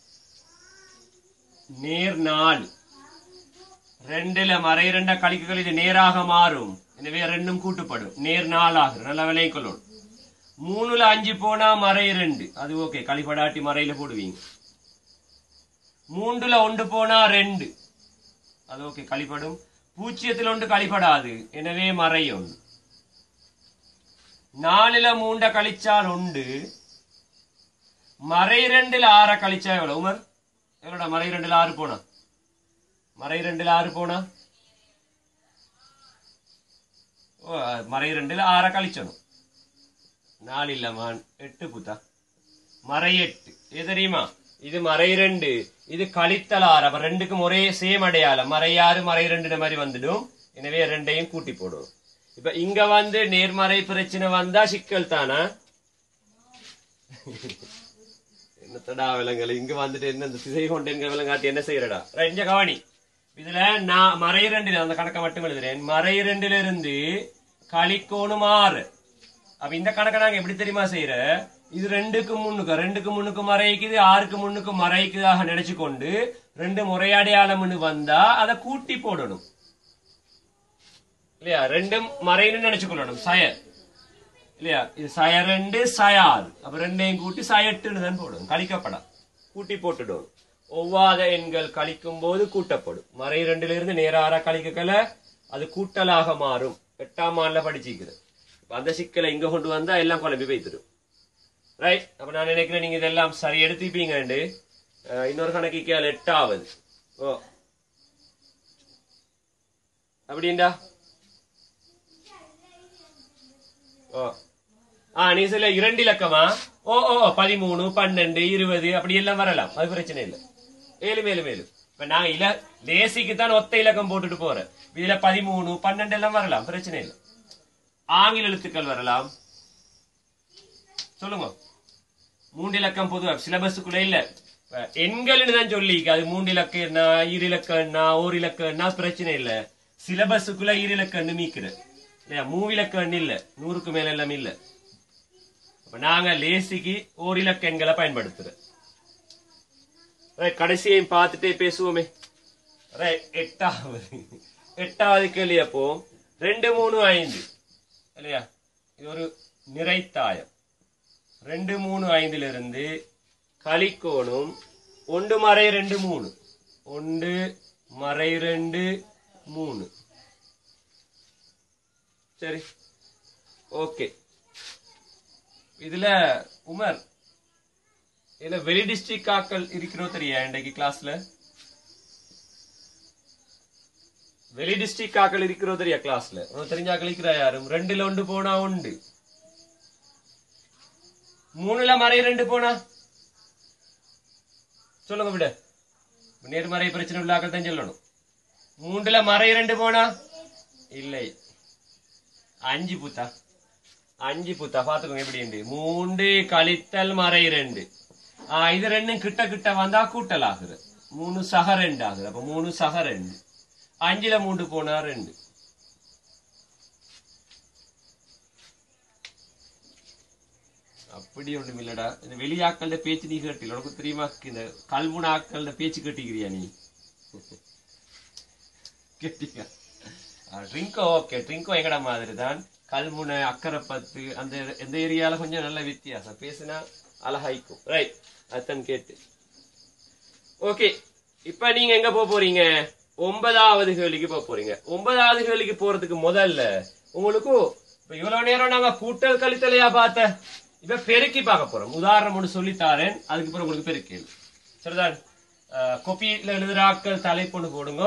நேர் நாலு ரெண்டுல மறை ரெண்ட கழிக்குகள் இது நேராக மாறும் எனவே ரெண்டும் கூட்டுப்படும் நேர் நாலு ஆகுது நல்ல விலையும் கொள்ளணும் மூணுல அஞ்சு போனா மறை ரெண்டு அது ஓகே கழிப்படாட்டி மறையில போடுவீங்க மூன்றுல ஒன்று போனா ரெண்டு அது ஓகே கழிப்படும் பூஜ்ஜியத்தில் ஒன்று கழிப்படாது எனவே மறை ஒன்று நாலுல மூண்ட கழிச்சால் உண்டு மறை ரெண்டுல ஆற கழிச்சா எவ்வளவு உமர் எவ்வளோடா மறை ரெண்டுல ஆறு போனா மறை ரெண்டுல ஆறு போனா ஓ மறை ரெண்டுல ஆற கழிச்சணும் நாலு இல்லமான் எட்டு புத்தா மறை எட்டு இது தெரியுமா இது மறை ரெண்டு இது கழித்தல் ஆறு அப்ப ரெண்டுக்கும் ஒரே சேம் அடையாளம் மறை ஆறு மறை ரெண்டு மாதிரி வந்துடும் எனவே ரெண்டையும் கூட்டி போடும் இப்ப இங்க வந்து நேர்மறை பிரச்சனை வந்தா சிக்கல் தானா என்னத்தடா விலங்கல் இங்க வந்துட்டு என்ன இந்த திசை கொண்டு விலங்காட்டி என்ன செய்யறடா ரெஞ்ச கவனி இதுல நான் மறை ரெண்டுல அந்த கணக்கை மட்டும் எழுதுறேன் மறை ரெண்டுல இருந்து கழிக்கோணும் ஆறு அப்ப இந்த கணக்கை நாங்க எப்படி தெரியுமா செய்யற இது ரெண்டுக்கு முன்னுக்கு ரெண்டுக்கு முன்னுக்கு மறைக்குது ஆறுக்கு முன்னுக்கு மறைக்குதாக நினைச்சு கொண்டு ரெண்டு முறையடையாளம்னு வந்தா அதை கூட்டி போடணும் இல்லையா ரெண்டும் மறைன்னு நினைச்சுக்கொள்ளணும் சயர் இல்லையா இது சய ரெண்டு சயாறு அப்ப ரெண்டையும் கூட்டி சயட்டுன்னு தான் போடும் கழிக்கப்படா கூட்டி போட்டுடும் ஒவ்வாத எண்கள் கழிக்கும் போது கூட்டப்படும் மறை ரெண்டுல இருந்து நேரார கழிக்கல அது கூட்டலாக மாறும் எட்டாம் ஆண்டுல படிச்சிக்கிறது இப்ப அந்த சிக்கலை இங்க கொண்டு வந்தா எல்லாம் குழம்பி வைத்திடும் ரைட் அப்ப நான் நினைக்கிறேன் நீங்க இதெல்லாம் சரி எடுத்துப்பீங்கண்டு அஹ், இன்னொரு கணக்கு கேள் எட்டாவது ஓ அப்படின்டா ஓ ஆ நீ சொல்ல இரண்டு இலக்கமா ஓ ஓ பதிமூணு பன்னெண்டு இருபது அப்படி எல்லாம் வரலாம் அது பிரச்சனை இல்லை மேலும் மேலும் மேலும் இப்ப நான் இல லேசிக்கு தான் ஒத்த இலக்கம் போட்டுட்டு போறேன் இதுல பதிமூணு பன்னெண்டு எல்லாம் வரலாம் பிரச்சனை இல்லை ஆங்கில எழுத்துக்கள் வரலாம் சொல்லுங்க மூன்று இலக்கம் பொதுவா சிலபஸுக்குள்ள இல்ல இப்ப எண்கள்னு தான் சொல்லி அது மூன்று இலக்கம் என்ன இரு இலக்கம் என்ன ஓர் இலக்கம் என்ன பிரச்சனை இல்ல சிலபஸுக்குள்ள இரு இலக்கம்னு மீக்கிற இல்லையா மூவிலக்கம் இல்ல நூறுக்கு மேல எல்லாம் இல்ல அப்ப நாங்க லேசிக்கு ஓர் இலக்க எண்களை பயன்படுத்துறோம் Right, கடைசியையும் பார்த்துட்டே பேசுவோமே Right, எட்டாவது எட்டாவது கேள்வி அப்போ ரெண்டு மூணு ஐந்து இல்லையா இது ஒரு நிறைத்தாயம் ரெண்டு மூணு ஐந்துல இருந்து கலிக்கோணும் ஒன்று மறை ரெண்டு மூணு ஒன்று மறை ரெண்டு மூணு சரி ஓகே இதுல உமர் இதுல வெளி டிஸ்ட்ரிக்ட் ஆக்கள் இருக்கிறோ தெரியா இன்றைக்கு கிளாஸ்ல வெளி டிஸ்ட்ரிக்ட் ஆக்கள் இருக்கிறோ தெரியா கிளாஸ்ல உனக்கு தெரிஞ்ச ஆக்கள் இருக்கிறா யாரும் ரெண்டுல ஒன்று போனா உண்டு மூணுல மறை ரெண்டு போனா சொல்லுங்க விட நேர்மறை பிரச்சனை உள்ள ஆக்கள் தான் சொல்லணும் மூன்றுல மறை ரெண்டு போனா இல்லை அஞ்சு பூத்தா அஞ்சு பூத்தா பாத்துக்கோங்க எப்படி உண்டு மூன்று கழித்தல் மறை ரெண்டு ஆ இது ரெண்டும் கிட்ட கிட்ட வந்தா கூட்டல் ஆகுது மூணு சக ரெண்டு ஆகுது அப்ப மூணு சக ரெண்டு அஞ்சுல மூன்று போனா ரெண்டு அப்படி ஒண்ணும் இல்லடா இந்த வெளியாக்கள பேச்சு நீ கேட்டில உனக்கு தெரியுமா இந்த கல்முன ஆக்கள பேச்சு கேட்டிக்கிறியா நீ கேட்டியா ட்ரிங்கோ ஓகே ட்ரிங்கோ எங்கட மாதிரி தான் கல்முனை அக்கறை பத்து அந்த எந்த ஏரியால கொஞ்சம் நல்ல வித்தியாசம் பேசினா அழகாய்க்கும் ரைட் அதான் கேட்டு ஓகே இப்ப நீங்க எங்க போக போறீங்க ஒன்பதாவது கேள்விக்கு போக போறீங்க ஒன்பதாவது கேள்விக்கு போறதுக்கு முதல்ல உங்களுக்கு இப்ப இவ்வளவு நேரம் நாங்க கூட்டல் கழித்தலையா பார்த்த இப்ப பெருக்கி பார்க்க போறோம் உதாரணம் ஒன்று சொல்லி தாரேன் அதுக்கு அப்புறம் உங்களுக்கு பெருக்கி சரிதான் கொப்பியில எழுதுறாக்கள் தலைப்பொண்ணு போடுங்க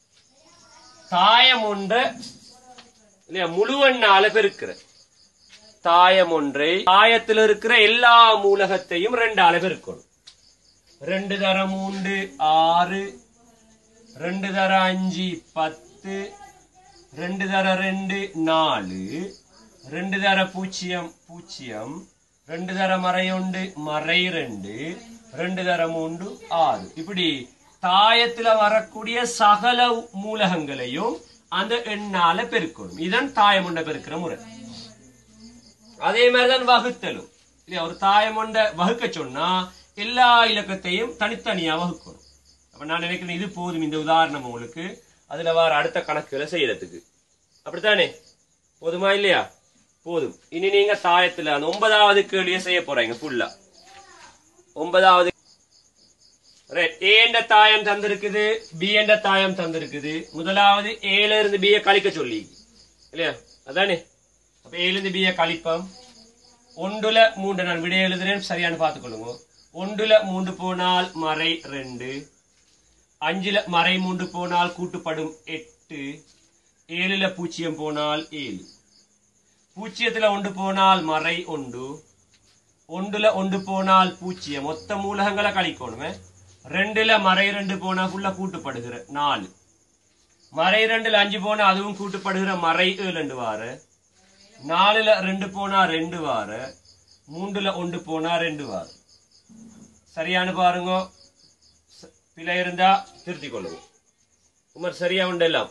தாயம் ஒன்றை இல்லையா முழுவண்ணால பெருக்கிற தாயம் ஒன்றை தாயத்தில் இருக்கிற எல்லா மூலகத்தையும் ரெண்டால பெருக்கணும் ரெண்டு தர மூன்று ஆறு ரெண்டு தர அஞ்சு பத்து ரெண்டு தர ரெண்டு நாலு ரெண்டு தர பூஜ்ஜியம் பூஜ்ஜியம் ரெண்டு தர மறையொண்டு மறை ரெண்டு ரெண்டு தர மூன்று ஆறு இப்படி தாயத்துல வரக்கூடிய சகல மூலகங்களையும் அந்த எண்ணால பெருக்கணும் இதன் தாயம் உண்ட பெருக்கிற முறை அதே மாதிரிதான் வகுத்தலும் இல்லையா ஒரு தாயம் ஒண்ட வகுக்க சொன்னா எல்லா இலக்கத்தையும் தனித்தனியா வகுக்கணும் அப்ப நான் நினைக்கிறேன் இது போதும் இந்த உதாரணம் உங்களுக்கு அதுல வர அடுத்த கணக்குகளை செய்யறதுக்கு அப்படித்தானே போதுமா இல்லையா போதும் இனி நீங்க தாயத்துல அந்த ஒன்பதாவது கேள்வியை செய்ய போறீங்க ஃபுல்லா ஒன்பதாவது ரைட் ஏ என்ற தாயம் தந்திருக்குது பி என்ற தாயம் தந்திருக்குது முதலாவது ஏல இருந்து பிய கழிக்க சொல்லி இல்லையா அதானே அப்ப ஏல இருந்து பிய கழிப்போம் ஒன்றுல மூன்று நான் விடை எழுதுறேன் சரியான பார்த்துக்கொள்ளுங்க ஒன்றுல மூன்று போனால் மறை ரெண்டு அஞ்சுல மறை மூன்று போனால் கூட்டுப்படும் எட்டு ஏழுல பூஜ்ஜியம் போனால் ஏழு பூஜ்ஜியத்துல ஒன்று போனால் மறை ஒன்று ஒன்றுல ஒன்று போனால் பூஜ்ஜியம் மொத்த மூலகங்களை கழிக்கணுமே ரெண்டுல மறை ரெண்டு போனா ஃபுல்லா கூட்டுப்படுகிற நாலு மறை ரெண்டுல அஞ்சு போனா அதுவும் கூட்டுப்படுகிற மறை ஏழு ரெண்டு வார நாலுல ரெண்டு போனா ரெண்டு வார மூன்றுல ஒன்று போனா ரெண்டு வார சரியான பாருங்க ச- பிழை இருந்தா திருத்திக் கொள்ளுங்க உமர் சரியா உண்டு எல்லாம்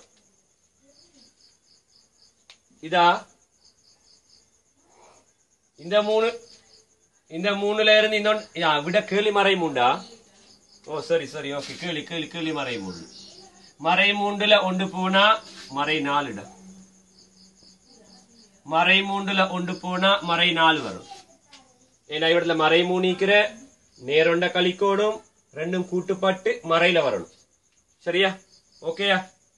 இதா இந்த மூணு இந்த மூணுல இருந்து இந்த ஒன்று- யா, விட கேள்வி மறை மூண்டா ஓ சரி சரி ஓகே கேள்வி கேள்வி கேள்வி மறை மூணு மறை மூண்டுல ஒன்று போனா மறை நாலுடா மறை மூண்டுல ஒன்று போனா மறை நாலு வரும் ஏன்னா இவடத்துல மறை மூணிக்கிற நேரொண்ட கழிக்கோடும் ரெண்டும் கூட்டுப்பட்டு மறையில வரணும் சரியா ஓகேயா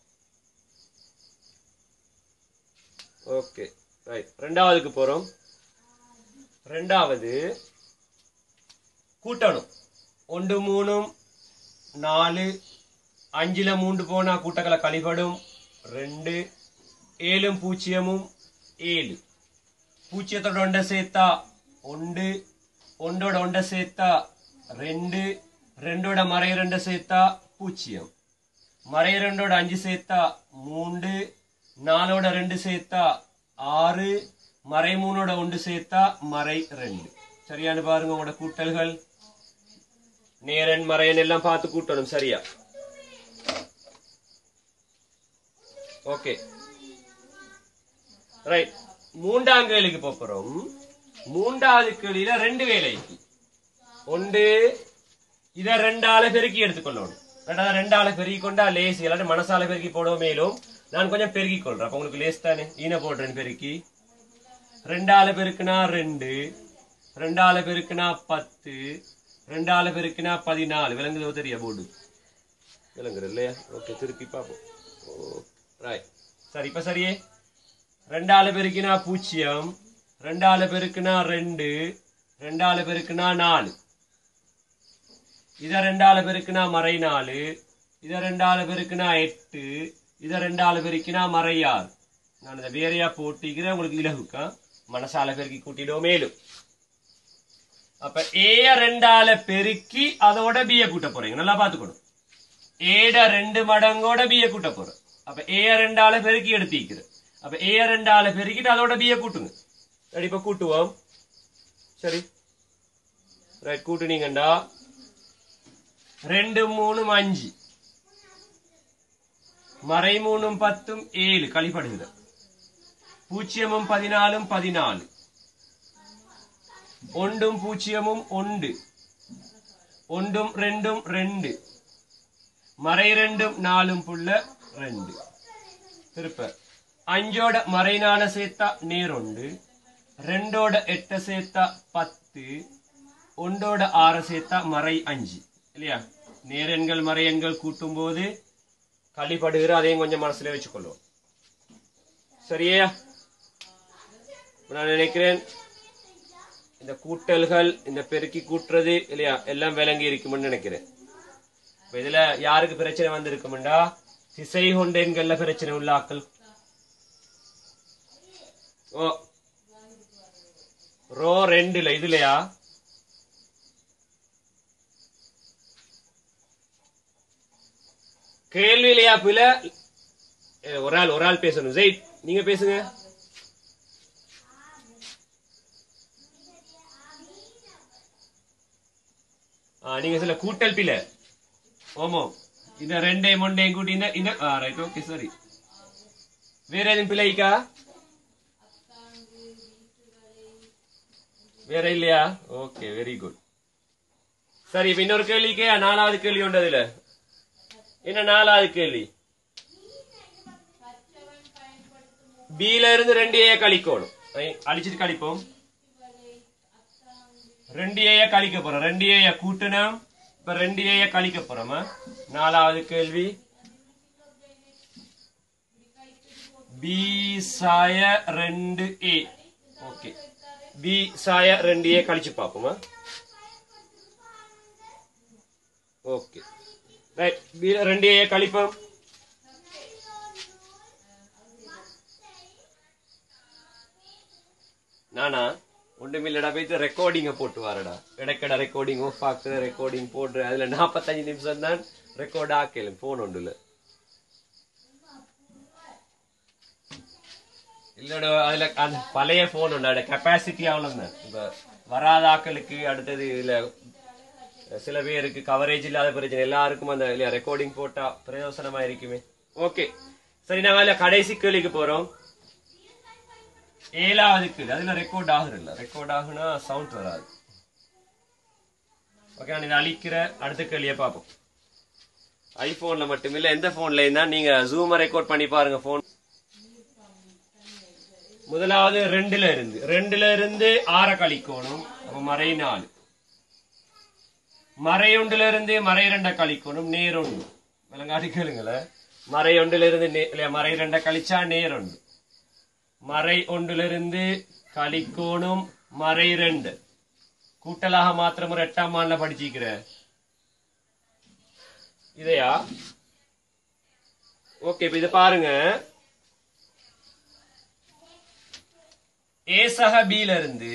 ஓகே ரைட் ரெண்டாவதுக்கு போறோம் ரெண்டாவது கூட்டணும் ஒன்று மூணும் நாலு அஞ்சுல மூன்று போனா கூட்டங்களை கழிபடும் ரெண்டு ஏழும் பூஜ்ஜியமும் ஏழு பூஜ்ஜியத்தோட ஒண்ட சேர்த்தா ஒன்று ஒன்றோட ஒண்ட சேர்த்தா ரெண்டு ரெண்டோட மறை ரெண்ட சேர்த்தா பூஜ்ஜியம் மறை ரெண்டோட அஞ்சு சேர்த்தா மூன்று நாலோட ரெண்டு சேர்த்தா ஆறு மறை மூணோட ஒன்று சேர்த்தா மறை ரெண்டு சரியான பாருங்க உங்களோட கூட்டல்கள் நேரன் மறையன் எல்லாம் பார்த்து கூட்டணும் சரியா ஓகே ரைட் மூன்றாம் கேள்விக்கு போறோம் மூன்றாவது கேள்வியில ரெண்டு வேலைக்கு ஒன்று இத ரெண்டால பெருக்கி எடுத்துக்கொள்ளணும் ரெண்டாவது ரெண்டால பெருக்கி கொண்டா லேஸ் இல்லாட்டி மனசால பெருக்கி போடுவோம் மேலும் நான் கொஞ்சம் பெருக்கி கொள்றேன் அப்ப உங்களுக்கு லேஸ் தானே ஈன போடுறேன் பெருக்கி ரெண்டால பெருக்குனா ரெண்டு ரெண்டால பெருக்குனா பத்து ரெண்டால பெருக்குனா பதினாலு விளங்குதோ தெரிய போர்டு விளங்குது இல்லையா ஓகே திருப்பி பார்ப்போம் ஓ ரைட் சரி இப்ப சரியே ரெண்டால பெருக்கினா பூஜ்ஜியம் ரெண்டால பெருக்குனா ரெண்டு ரெண்டால பெருக்குனா நாலு இத ரெண்டால பெருக்குனா மறை நாலு இத ரெண்டால பெருக்குனா எட்டு இத ரெண்டால பெருக்கினா மறை ஆறு நான் இதை வேறையா போட்டிக்கிறேன் உங்களுக்கு இலகுக்கா மனசால பெருக்கி கூட்டிடுவோம் மேலும் அப்ப ஏய ரெண்டால பெருக்கி அதோட பிய கூட்ட போறீங்க நல்லா பாத்துக்கணும் ஏட ரெண்டு மடங்கோட பிய கூட்ட போறேன் அப்ப ஏய ரெண்டால பெருக்கி எடுத்திக்கிறேன் அப்ப ஏய ரெண்டால பெருக்கிட்டு அதோட பிய கூட்டுங்க சரி இப்ப கூட்டுவோம் சரி ரைட் கூட்டுனீங்கண்டா ரெண்டு மூணும் அஞ்சு மறை மூணும் பத்தும் ஏழு கழிப்படுகிறது பூஜ்ஜியமும் பதினாலும் பதினாலு ஒன்றும் பூஜ்ஜியமும் ஒன்று ஒன்றும் ரெண்டும் ரெண்டு மறை ரெண்டும் நாலும் புள்ள ரெண்டு திருப்ப அஞ்சோட மறை நால சேர்த்தா நேரொண்டு ரெண்டோட எட்ட சேர்த்தா பத்து ஒன்றோட ஆற சேர்த்தா மறை அஞ்சு இல்லையா நேரெண்கள் மறையெண்கள் கூட்டும் போது கழிப்படுகிற அதையும் கொஞ்சம் மனசுல வச்சுக்கொள்வோம் சரியா நான் நினைக்கிறேன் இந்த கூட்டல்கள் இந்த பெருக்கி கூட்டுறது இல்லையா எல்லாம் விளங்கி இருக்கும்னு நினைக்கிறேன் இப்ப இதுல யாருக்கு பிரச்சனை வந்திருக்கும்டா திசை கொண்ட எண்கள்ல பிரச்சனை உள்ள ஆக்கள் ஓ ரோ ரெண்டுல இதுலயா கேள்வியிலையா பில ஏ, ஒரு ஆள் ஒரு ஆள் பேசணும் ஜெயிட் நீங்க பேசுங்க ஆ, நீங்க சில கூட்டல் பில ஓமோ இந்த ரெண்டையும் மொண்டையும் கூட்டி இந்த இந்த ஆ ரைட் ஓகே சரி வேற எதுவும் பிள்ளைக்கா வேற இல்லையா ஓகே வெரி குட் சரி இப்ப இன்னொரு கேள்விக்கே நாலாவது கேள்வி உண்டு அதுல என்ன நாலாவது கேள்வி பில இருந்து ரெண்டு ஏ கழிக்கணும் ஐ, அழிச்சிட்டு கழிப்போம் ரெண்டு ஏய கழிக்க போறோம் ரெண்டு ஏய கூட்டணும் இப்ப ரெண்டு ஏய கழிக்க போறோமா நாலாவது கேள்வி பி சாய ரெண்டு ஏ ஓகே பி சாய ரெண்டு ஏ கழிச்சு பார்ப்போமா ஓகே ரைட் பி ரெண்டு ஏ கழிப்போம் நானா ஒண்ணுமில்லடா போயிட்டு ரெக்கார்டிங்க போட்டு வரடா இடைக்கடை ரெக்கார்டிங் ஆஃப் ஆக்குற ரெக்கார்டிங் போடுற அதுல நாற்பத்தஞ்சு நிமிஷம் தான் ரெக்கார்ட் ஆக்கல போன் ஒன்றுல இல்லடா அதுல அந்த பழைய போன் ஒன்று கெப்பாசிட்டி அவ்வளவுதான் இப்ப வராத ஆக்களுக்கு அடுத்தது இதுல சில பேருக்கு கவரேஜ் இல்லாத பிரச்சனை எல்லாருக்கும் அந்த இல்லையா ரெக்கார்டிங் போட்டா பிரயோசனமா இருக்குமே ஓகே சரி நாங்க அதுல கடைசி கேள்விக்கு போறோம் ஏழாவது கேள்வி அதுல ரெக்கார்ட் ஆகுறல்ல ரெக்கார்ட் ஆகுனா சவுண்ட் வராது ஓகே நான் இதை அழிக்கிற அடுத்த கேள்வியை பார்ப்போம் ஐபோன்ல மட்டும் இல்ல எந்த போன்ல இருந்தா நீங்க ஜூம ரெக்கார்ட் பண்ணி பாருங்க போன் முதலாவது ரெண்டுல இருந்து ரெண்டுல இருந்து ஆற கழிக்கணும் அப்ப மறை நாலு மறை ஒன்றுல இருந்து மறை ரெண்ட கழிக்கணும் நேர் ஒன்று விளங்காட்டி கேளுங்களேன் மறை ஒன்றுல இருந்து நே- இல்லையா மறை ரெண்ட கழிச்சா நேர் ஒன்று மறை ஒன்றிலிருந்து கழிக்கோணும் மறை ரெண்டு கூட்டலாக மாத்திரம் ஒரு எட்டாம் ஆண்டுல படிச்சிக்கிற இதையா ஓகே இப்ப இது பாருங்க ஏ சக பில இருந்து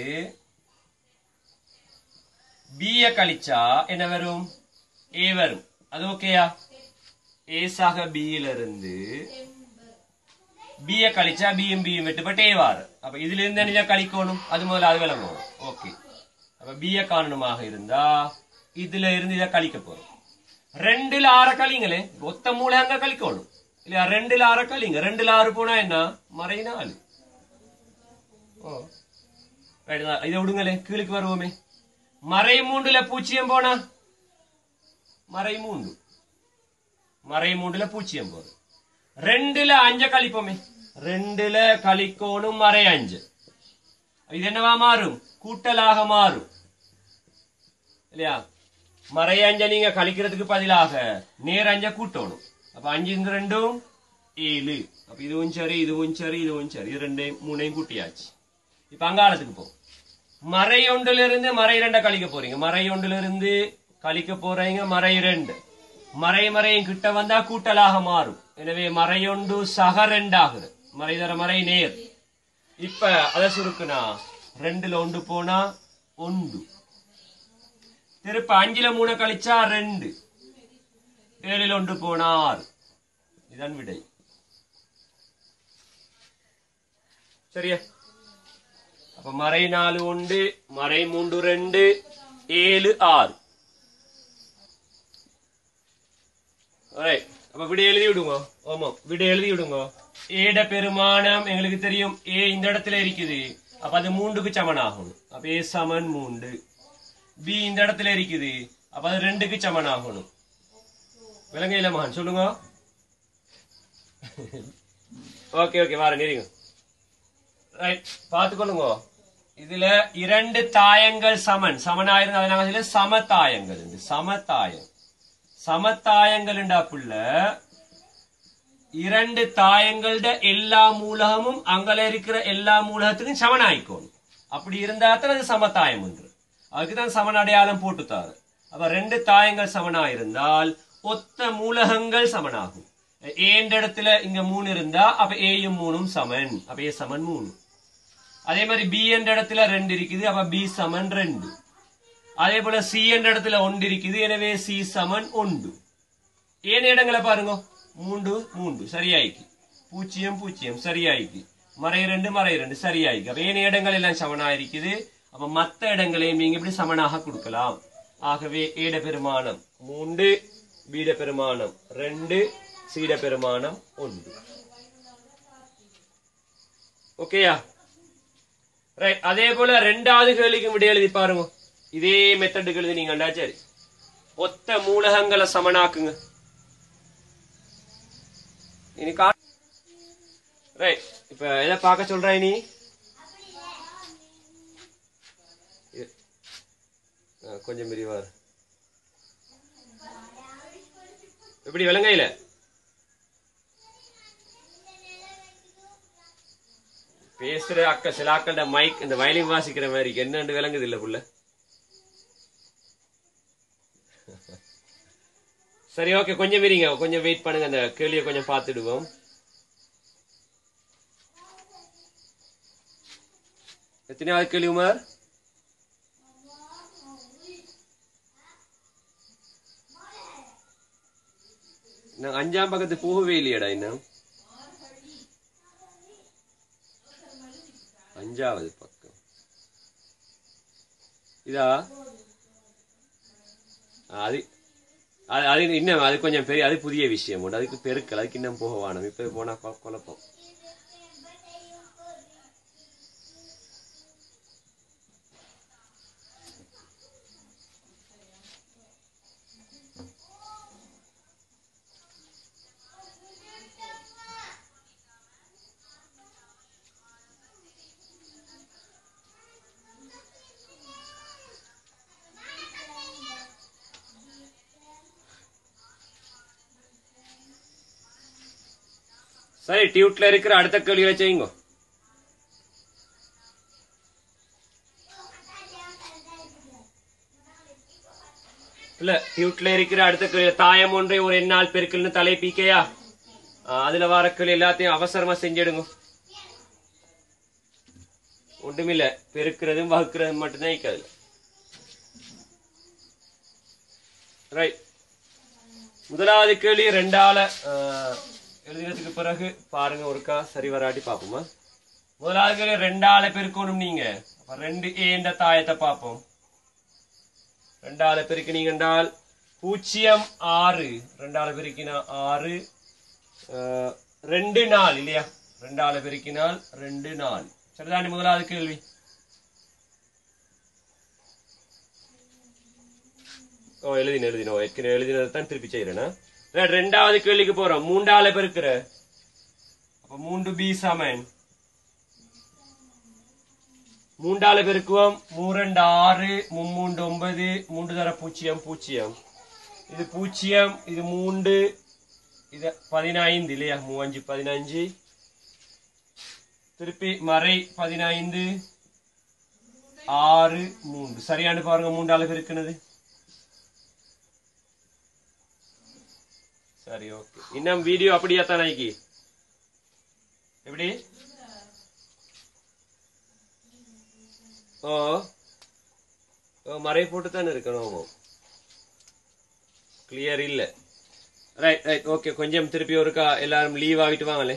பிய கழிச்சா என்ன வரும் ஏ வரும் அது ஓகேயா ஏ சக பியில இருந்து பிய கழிச்சா பியும் பியும் விட்டுப்பட்டு ஏ வாரு அப்ப இதுல இருந்து என்ன கழிக்கணும் அது முதல்ல அது விளங்கணும் ஓகே அப்ப பிய காரணமாக இருந்தா இதுல இருந்து இதை கழிக்க போறோம் ரெண்டுல ஆற கழிங்களே ஒத்த மூளை அங்க கழிக்கணும் இல்லையா ரெண்டுல ஆற கழிங்க ரெண்டுல ஆறு போனா என்ன மறை நாலு ஓ Right, நான் இதை விடுங்களே கீழுக்கு வருவோமே மறை மூண்டுல பூச்சியம் போனா மறை மூண்டு மறை மூண்டுல பூச்சியம் போகுது ரெண்டுல அஞ்ச கழிப்போமே ரெண்டுல கழிக்கோணும் மறை அஞ்சு இது என்னவா மாறும் கூட்டலாக மாறும் இல்லையா மறை அஞ்ச நீங்க கழிக்கிறதுக்கு பதிலாக நேர் அஞ்ச கூட்டணும் அப்ப அஞ்சு இந்த ரெண்டும் ஏழு அப்ப இதுவும் சரி இதுவும் சரி இதுவும் சரி இது ரெண்டையும் மூணையும் கூட்டியாச்சு இப்ப அங்காளத்துக்கு போ மறை ஒன்றுல இருந்து மறை ரெண்ட கழிக்க போறீங்க மறை ஒன்றுல இருந்து கழிக்க போறீங்க மறை ரெண்டு மறை மறையும் கிட்ட வந்தா கூட்டலாக மாறும் எனவே மறையொண்டு சக ரெண்டாகுது மறை தர மறை நேர் இப்ப அதை சுருக்குனா ரெண்டுல ஒன்று போனா ஒன்று திருப்ப அஞ்சுல மூணு கழிச்சா ரெண்டு ஏழுல ஒன்று போனா ஆறு இதான் விடை சரியா அப்ப மறை நாலு உண்டு மறை மூன்று ரெண்டு ஏழு ஆறு Alright. அப்ப விடை எழுதி விடுங்க ஆமா விடை எழுதி விடுங்க ஏட பெருமானம் எங்களுக்கு தெரியும் ஏ இந்த இடத்துல இருக்குது அப்ப அது மூன்றுக்கு சமன் ஆகணும் அப்ப ஏ சமன் மூன்று பி இந்த இடத்துல இருக்குது அப்ப அது ரெண்டுக்கு சமன் ஆகணும் விலங்கையில மகன் சொல்லுங்க ஓகே ஓகே வார நெறிங்க ரைட் பார்த்துக்கொள்ளுங்க இதுல இரண்டு தாயங்கள் சமன் சமனாயிருந்தா அதை நாங்க சொல்ல சமதாயங்கள் இந்த சமதாயம் சமத்தாயங்கள் புள்ள இரண்டு தாயங்களோட எல்லா மூலகமும் அங்கல இருக்கிற எல்லா மூலகத்துக்கும் சமனாயிக்கணும் அப்படி இருந்தா தான் அது சமத்தாயம் என்று அதுக்கு தான் சமன் அடையாளம் போட்டுத்தாரு அப்ப ரெண்டு தாயங்கள் சமனா இருந்தால் ஒத்த மூலகங்கள் சமனாகும் ஏன்ற இடத்துல இங்க மூணு இருந்தா அப்ப ஏயும் மூணும் சமன் அப்ப ஏ சமன் மூணு அதே மாதிரி பி என்ற இடத்துல ரெண்டு இருக்குது அப்ப பி சமன் ரெண்டு அதே போல சி என்ற இடத்துல ஒன்று இருக்குது எனவே சி சமன் ஒன்று ஏன இடங்களை பாருங்க மூன்று மூன்று சரியாயிக்கு பூஜ்ஜியம் பூஜ்ஜியம் சரியாயிக்கு மறை ரெண்டு மறை ரெண்டு சரியாயிக்கு அப்ப ஏன இடங்கள் எல்லாம் சமனா இருக்குது அப்ப மத்த இடங்களையும் நீங்க இப்படி சமனாக கொடுக்கலாம் ஆகவே ஏட பெருமானம் மூன்று பீட பெருமானம் ரெண்டு சீட பெருமானம் ஒன்று ஓகேயா ரைட் அதே போல ரெண்டாவது கேள்விக்கும் விட எழுதி பாருங்க இதே மெத்தடுக்கு எழுதி நீங்க சரி ஒத்த மூலகங்களை சமனாக்குங்க இனி கா ரைட் இப்ப எதை பார்க்க சொல்ற நீ கொஞ்சம் விரிவார் எப்படி விலங்கையில பேசுற அக்க சில ஆக்கள்ட மைக் இந்த வயலின் வாசிக்கிற மாதிரி என்னன்னு விளங்குது இல்ல புள்ள சரி ஓகே கொஞ்சம் விரிங்க கொஞ்சம் வெயிட் பண்ணுங்க அந்த கேள்வியை கொஞ்சம் பார்த்துடுவோம் எத்தனையாவது கேள்வி உமர் நான் அஞ்சாம் பக்கத்து போகவே இல்லையடா இன்னும் அஞ்சாவது பக்கம் இதா அது அது அது இன்னும் அது கொஞ்சம் பெரிய அது புதிய விஷயம் உண்டு அதுக்கு பெருக்கல் அதுக்கு இன்னும் போக வேணும் இப்ப போனா கொ- குழப்பம் சரி டியூட்ல இருக்கிற அடுத்த கேள்வியை செய்யுங்க இல்ல டியூட்ல இருக்கிற அடுத்த கேள்வி தாயம் ஒன்றை ஒரு எண்ணால் பெருக்கல்னு தலை பீக்கையா அதுல வர கேள்வி எல்லாத்தையும் அவசரமா செஞ்சிடுங்க ஒன்றுமில்ல பெருக்கிறதும் வகுக்கிறதும் மட்டும்தான் இக்காது ரைட் முதலாவது கேள்வி ரெண்டால ஆஹ், எழுதினதுக்கு பிறகு பாருங்க ஒருக்கா சரி வராட்டி பாப்போமா முதலாவது கேள்வி ரெண்டால பெருக்கணும் நீங்க அப்ப ரெண்டு ஏண்ட தாயத்தை பார்ப்போம் ரெண்டால பெருக்கினீங்க என்றால் பூஜ்ஜியம் ஆறு ரெண்டால பெருக்கினா ஆறு ஆஹ், ரெண்டு நாள் இல்லையா ரெண்டால பெருக்கினால் ரெண்டு நாள் சரிதானே முதலாவது கேள்வி ஓ எழுதின எழுதினோ ஏற்கனவே எழுதினதை தான் திருப்பி செய்யறேனா ரைட், ரெண்டாவது கேள்விக்கு போறோம் மூண்டால பெருக்கிற அப்ப மூன்று பி சமன் மூண்டால பெருக்குவோம் மூரெண்டு ஆறு மும்மூண்டு ஒன்பது மூன்று தர பூஜ்ஜியம் பூஜ்ஜியம் இது பூஜ்ஜியம் இது மூன்று இது பதினைந்து இல்லையா மூவஞ்சு பதினஞ்சு திருப்பி மறை பதினைந்து ஆறு மூன்று சரியானு பாருங்க மூண்டால பெருக்குனது சரி ஓகே இன்னும் வீடியோ அப்படியா தான் நாய்க்கு எப்படி ஓ ஓ மறை போட்டு தானே இருக்கணும் கிளியர் இல்ல ரைட் ரைட் ஓகே கொஞ்சம் திருப்பி ஒருக்கா எல்லாரும் லீவ் ஆகிட்டு வாங்களே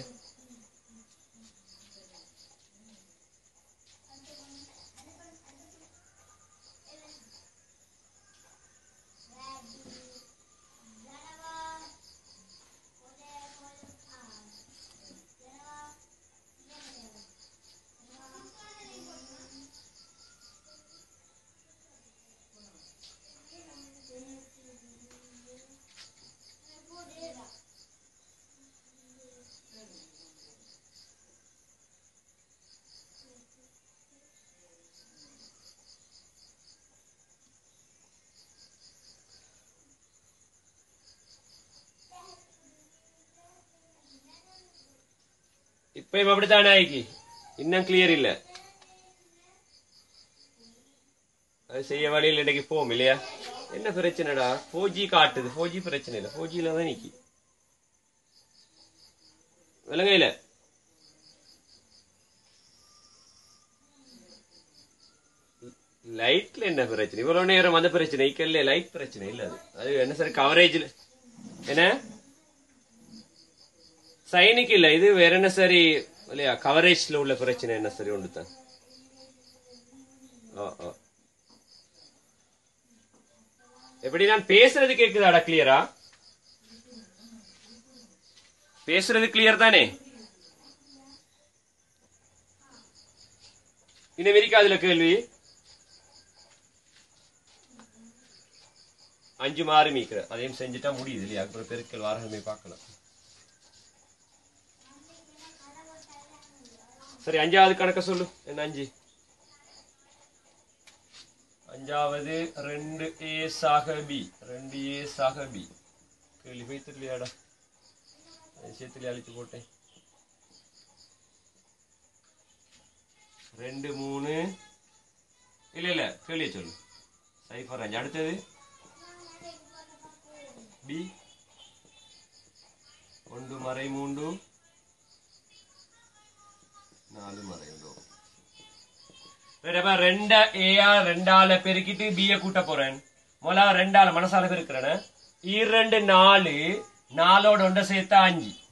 இப்பயும் அப்படித்தானே ஆயிக்கு இன்னும் கிளியர் இல்ல அது செய்ய வழியில் இன்னைக்கு போகும் இல்லையா என்ன பிரச்சனைடா ஃபோர் ஜி காட்டுது ஃபோர் ஜி பிரச்சனை இல்லை ஃபோர் ஜில தான் நிக்கி விலங்கையில லைட்ல என்ன பிரச்சனை இவ்வளவு நேரம் அந்த பிரச்சனை இல்ல லைட் பிரச்சனை இல்ல அது அது என்ன சார் கவரேஜ்ல என்ன சைனிக் இல்ல இது வேற என்ன சரி இல்லையா கவரேஜ்ல உள்ள பிரச்சனை என்ன சரி ஒன்று தான் ஓ, ஓ. எப்படி நான் பேசுறது கேக்குதாடா கிளியரா பேசுறது கிளியர் தானே இன்னும் இருக்காதுல கேள்வி அஞ்சு மாறு மீக்கிற அதையும் செஞ்சுட்டா முடியுது இல்லையா அப்புறம் பெருக்கல் வாரகமே பார்க்கலாம் சரி அஞ்சாவது கணக்க சொல்லு என்ன அஞ்சு அஞ்சாவது ரெண்டு ஏ சாக பி ரெண்டு ஏ சாக பி கேள்வி வைத்திருலையாடா விஷயத்துல அழிச்சு போட்டேன் ரெண்டு மூணு இல்ல இல்ல கேள்விய சொல்லு சைஃபர் அஞ்சு அடுத்தது பி ஒன்று மறை மூன்று நாலு மறை உண்டு வேறப்ப ரெண்ட ஏயா ரெண்டால பெருக்கிட்டு பிய கூட்ட போறேன் முதல்ல ரெண்டால மனசால பெருக்கிறேன் இரண்டு நாலு நாலோட ஒன்றை சேர்த்தா அஞ்சு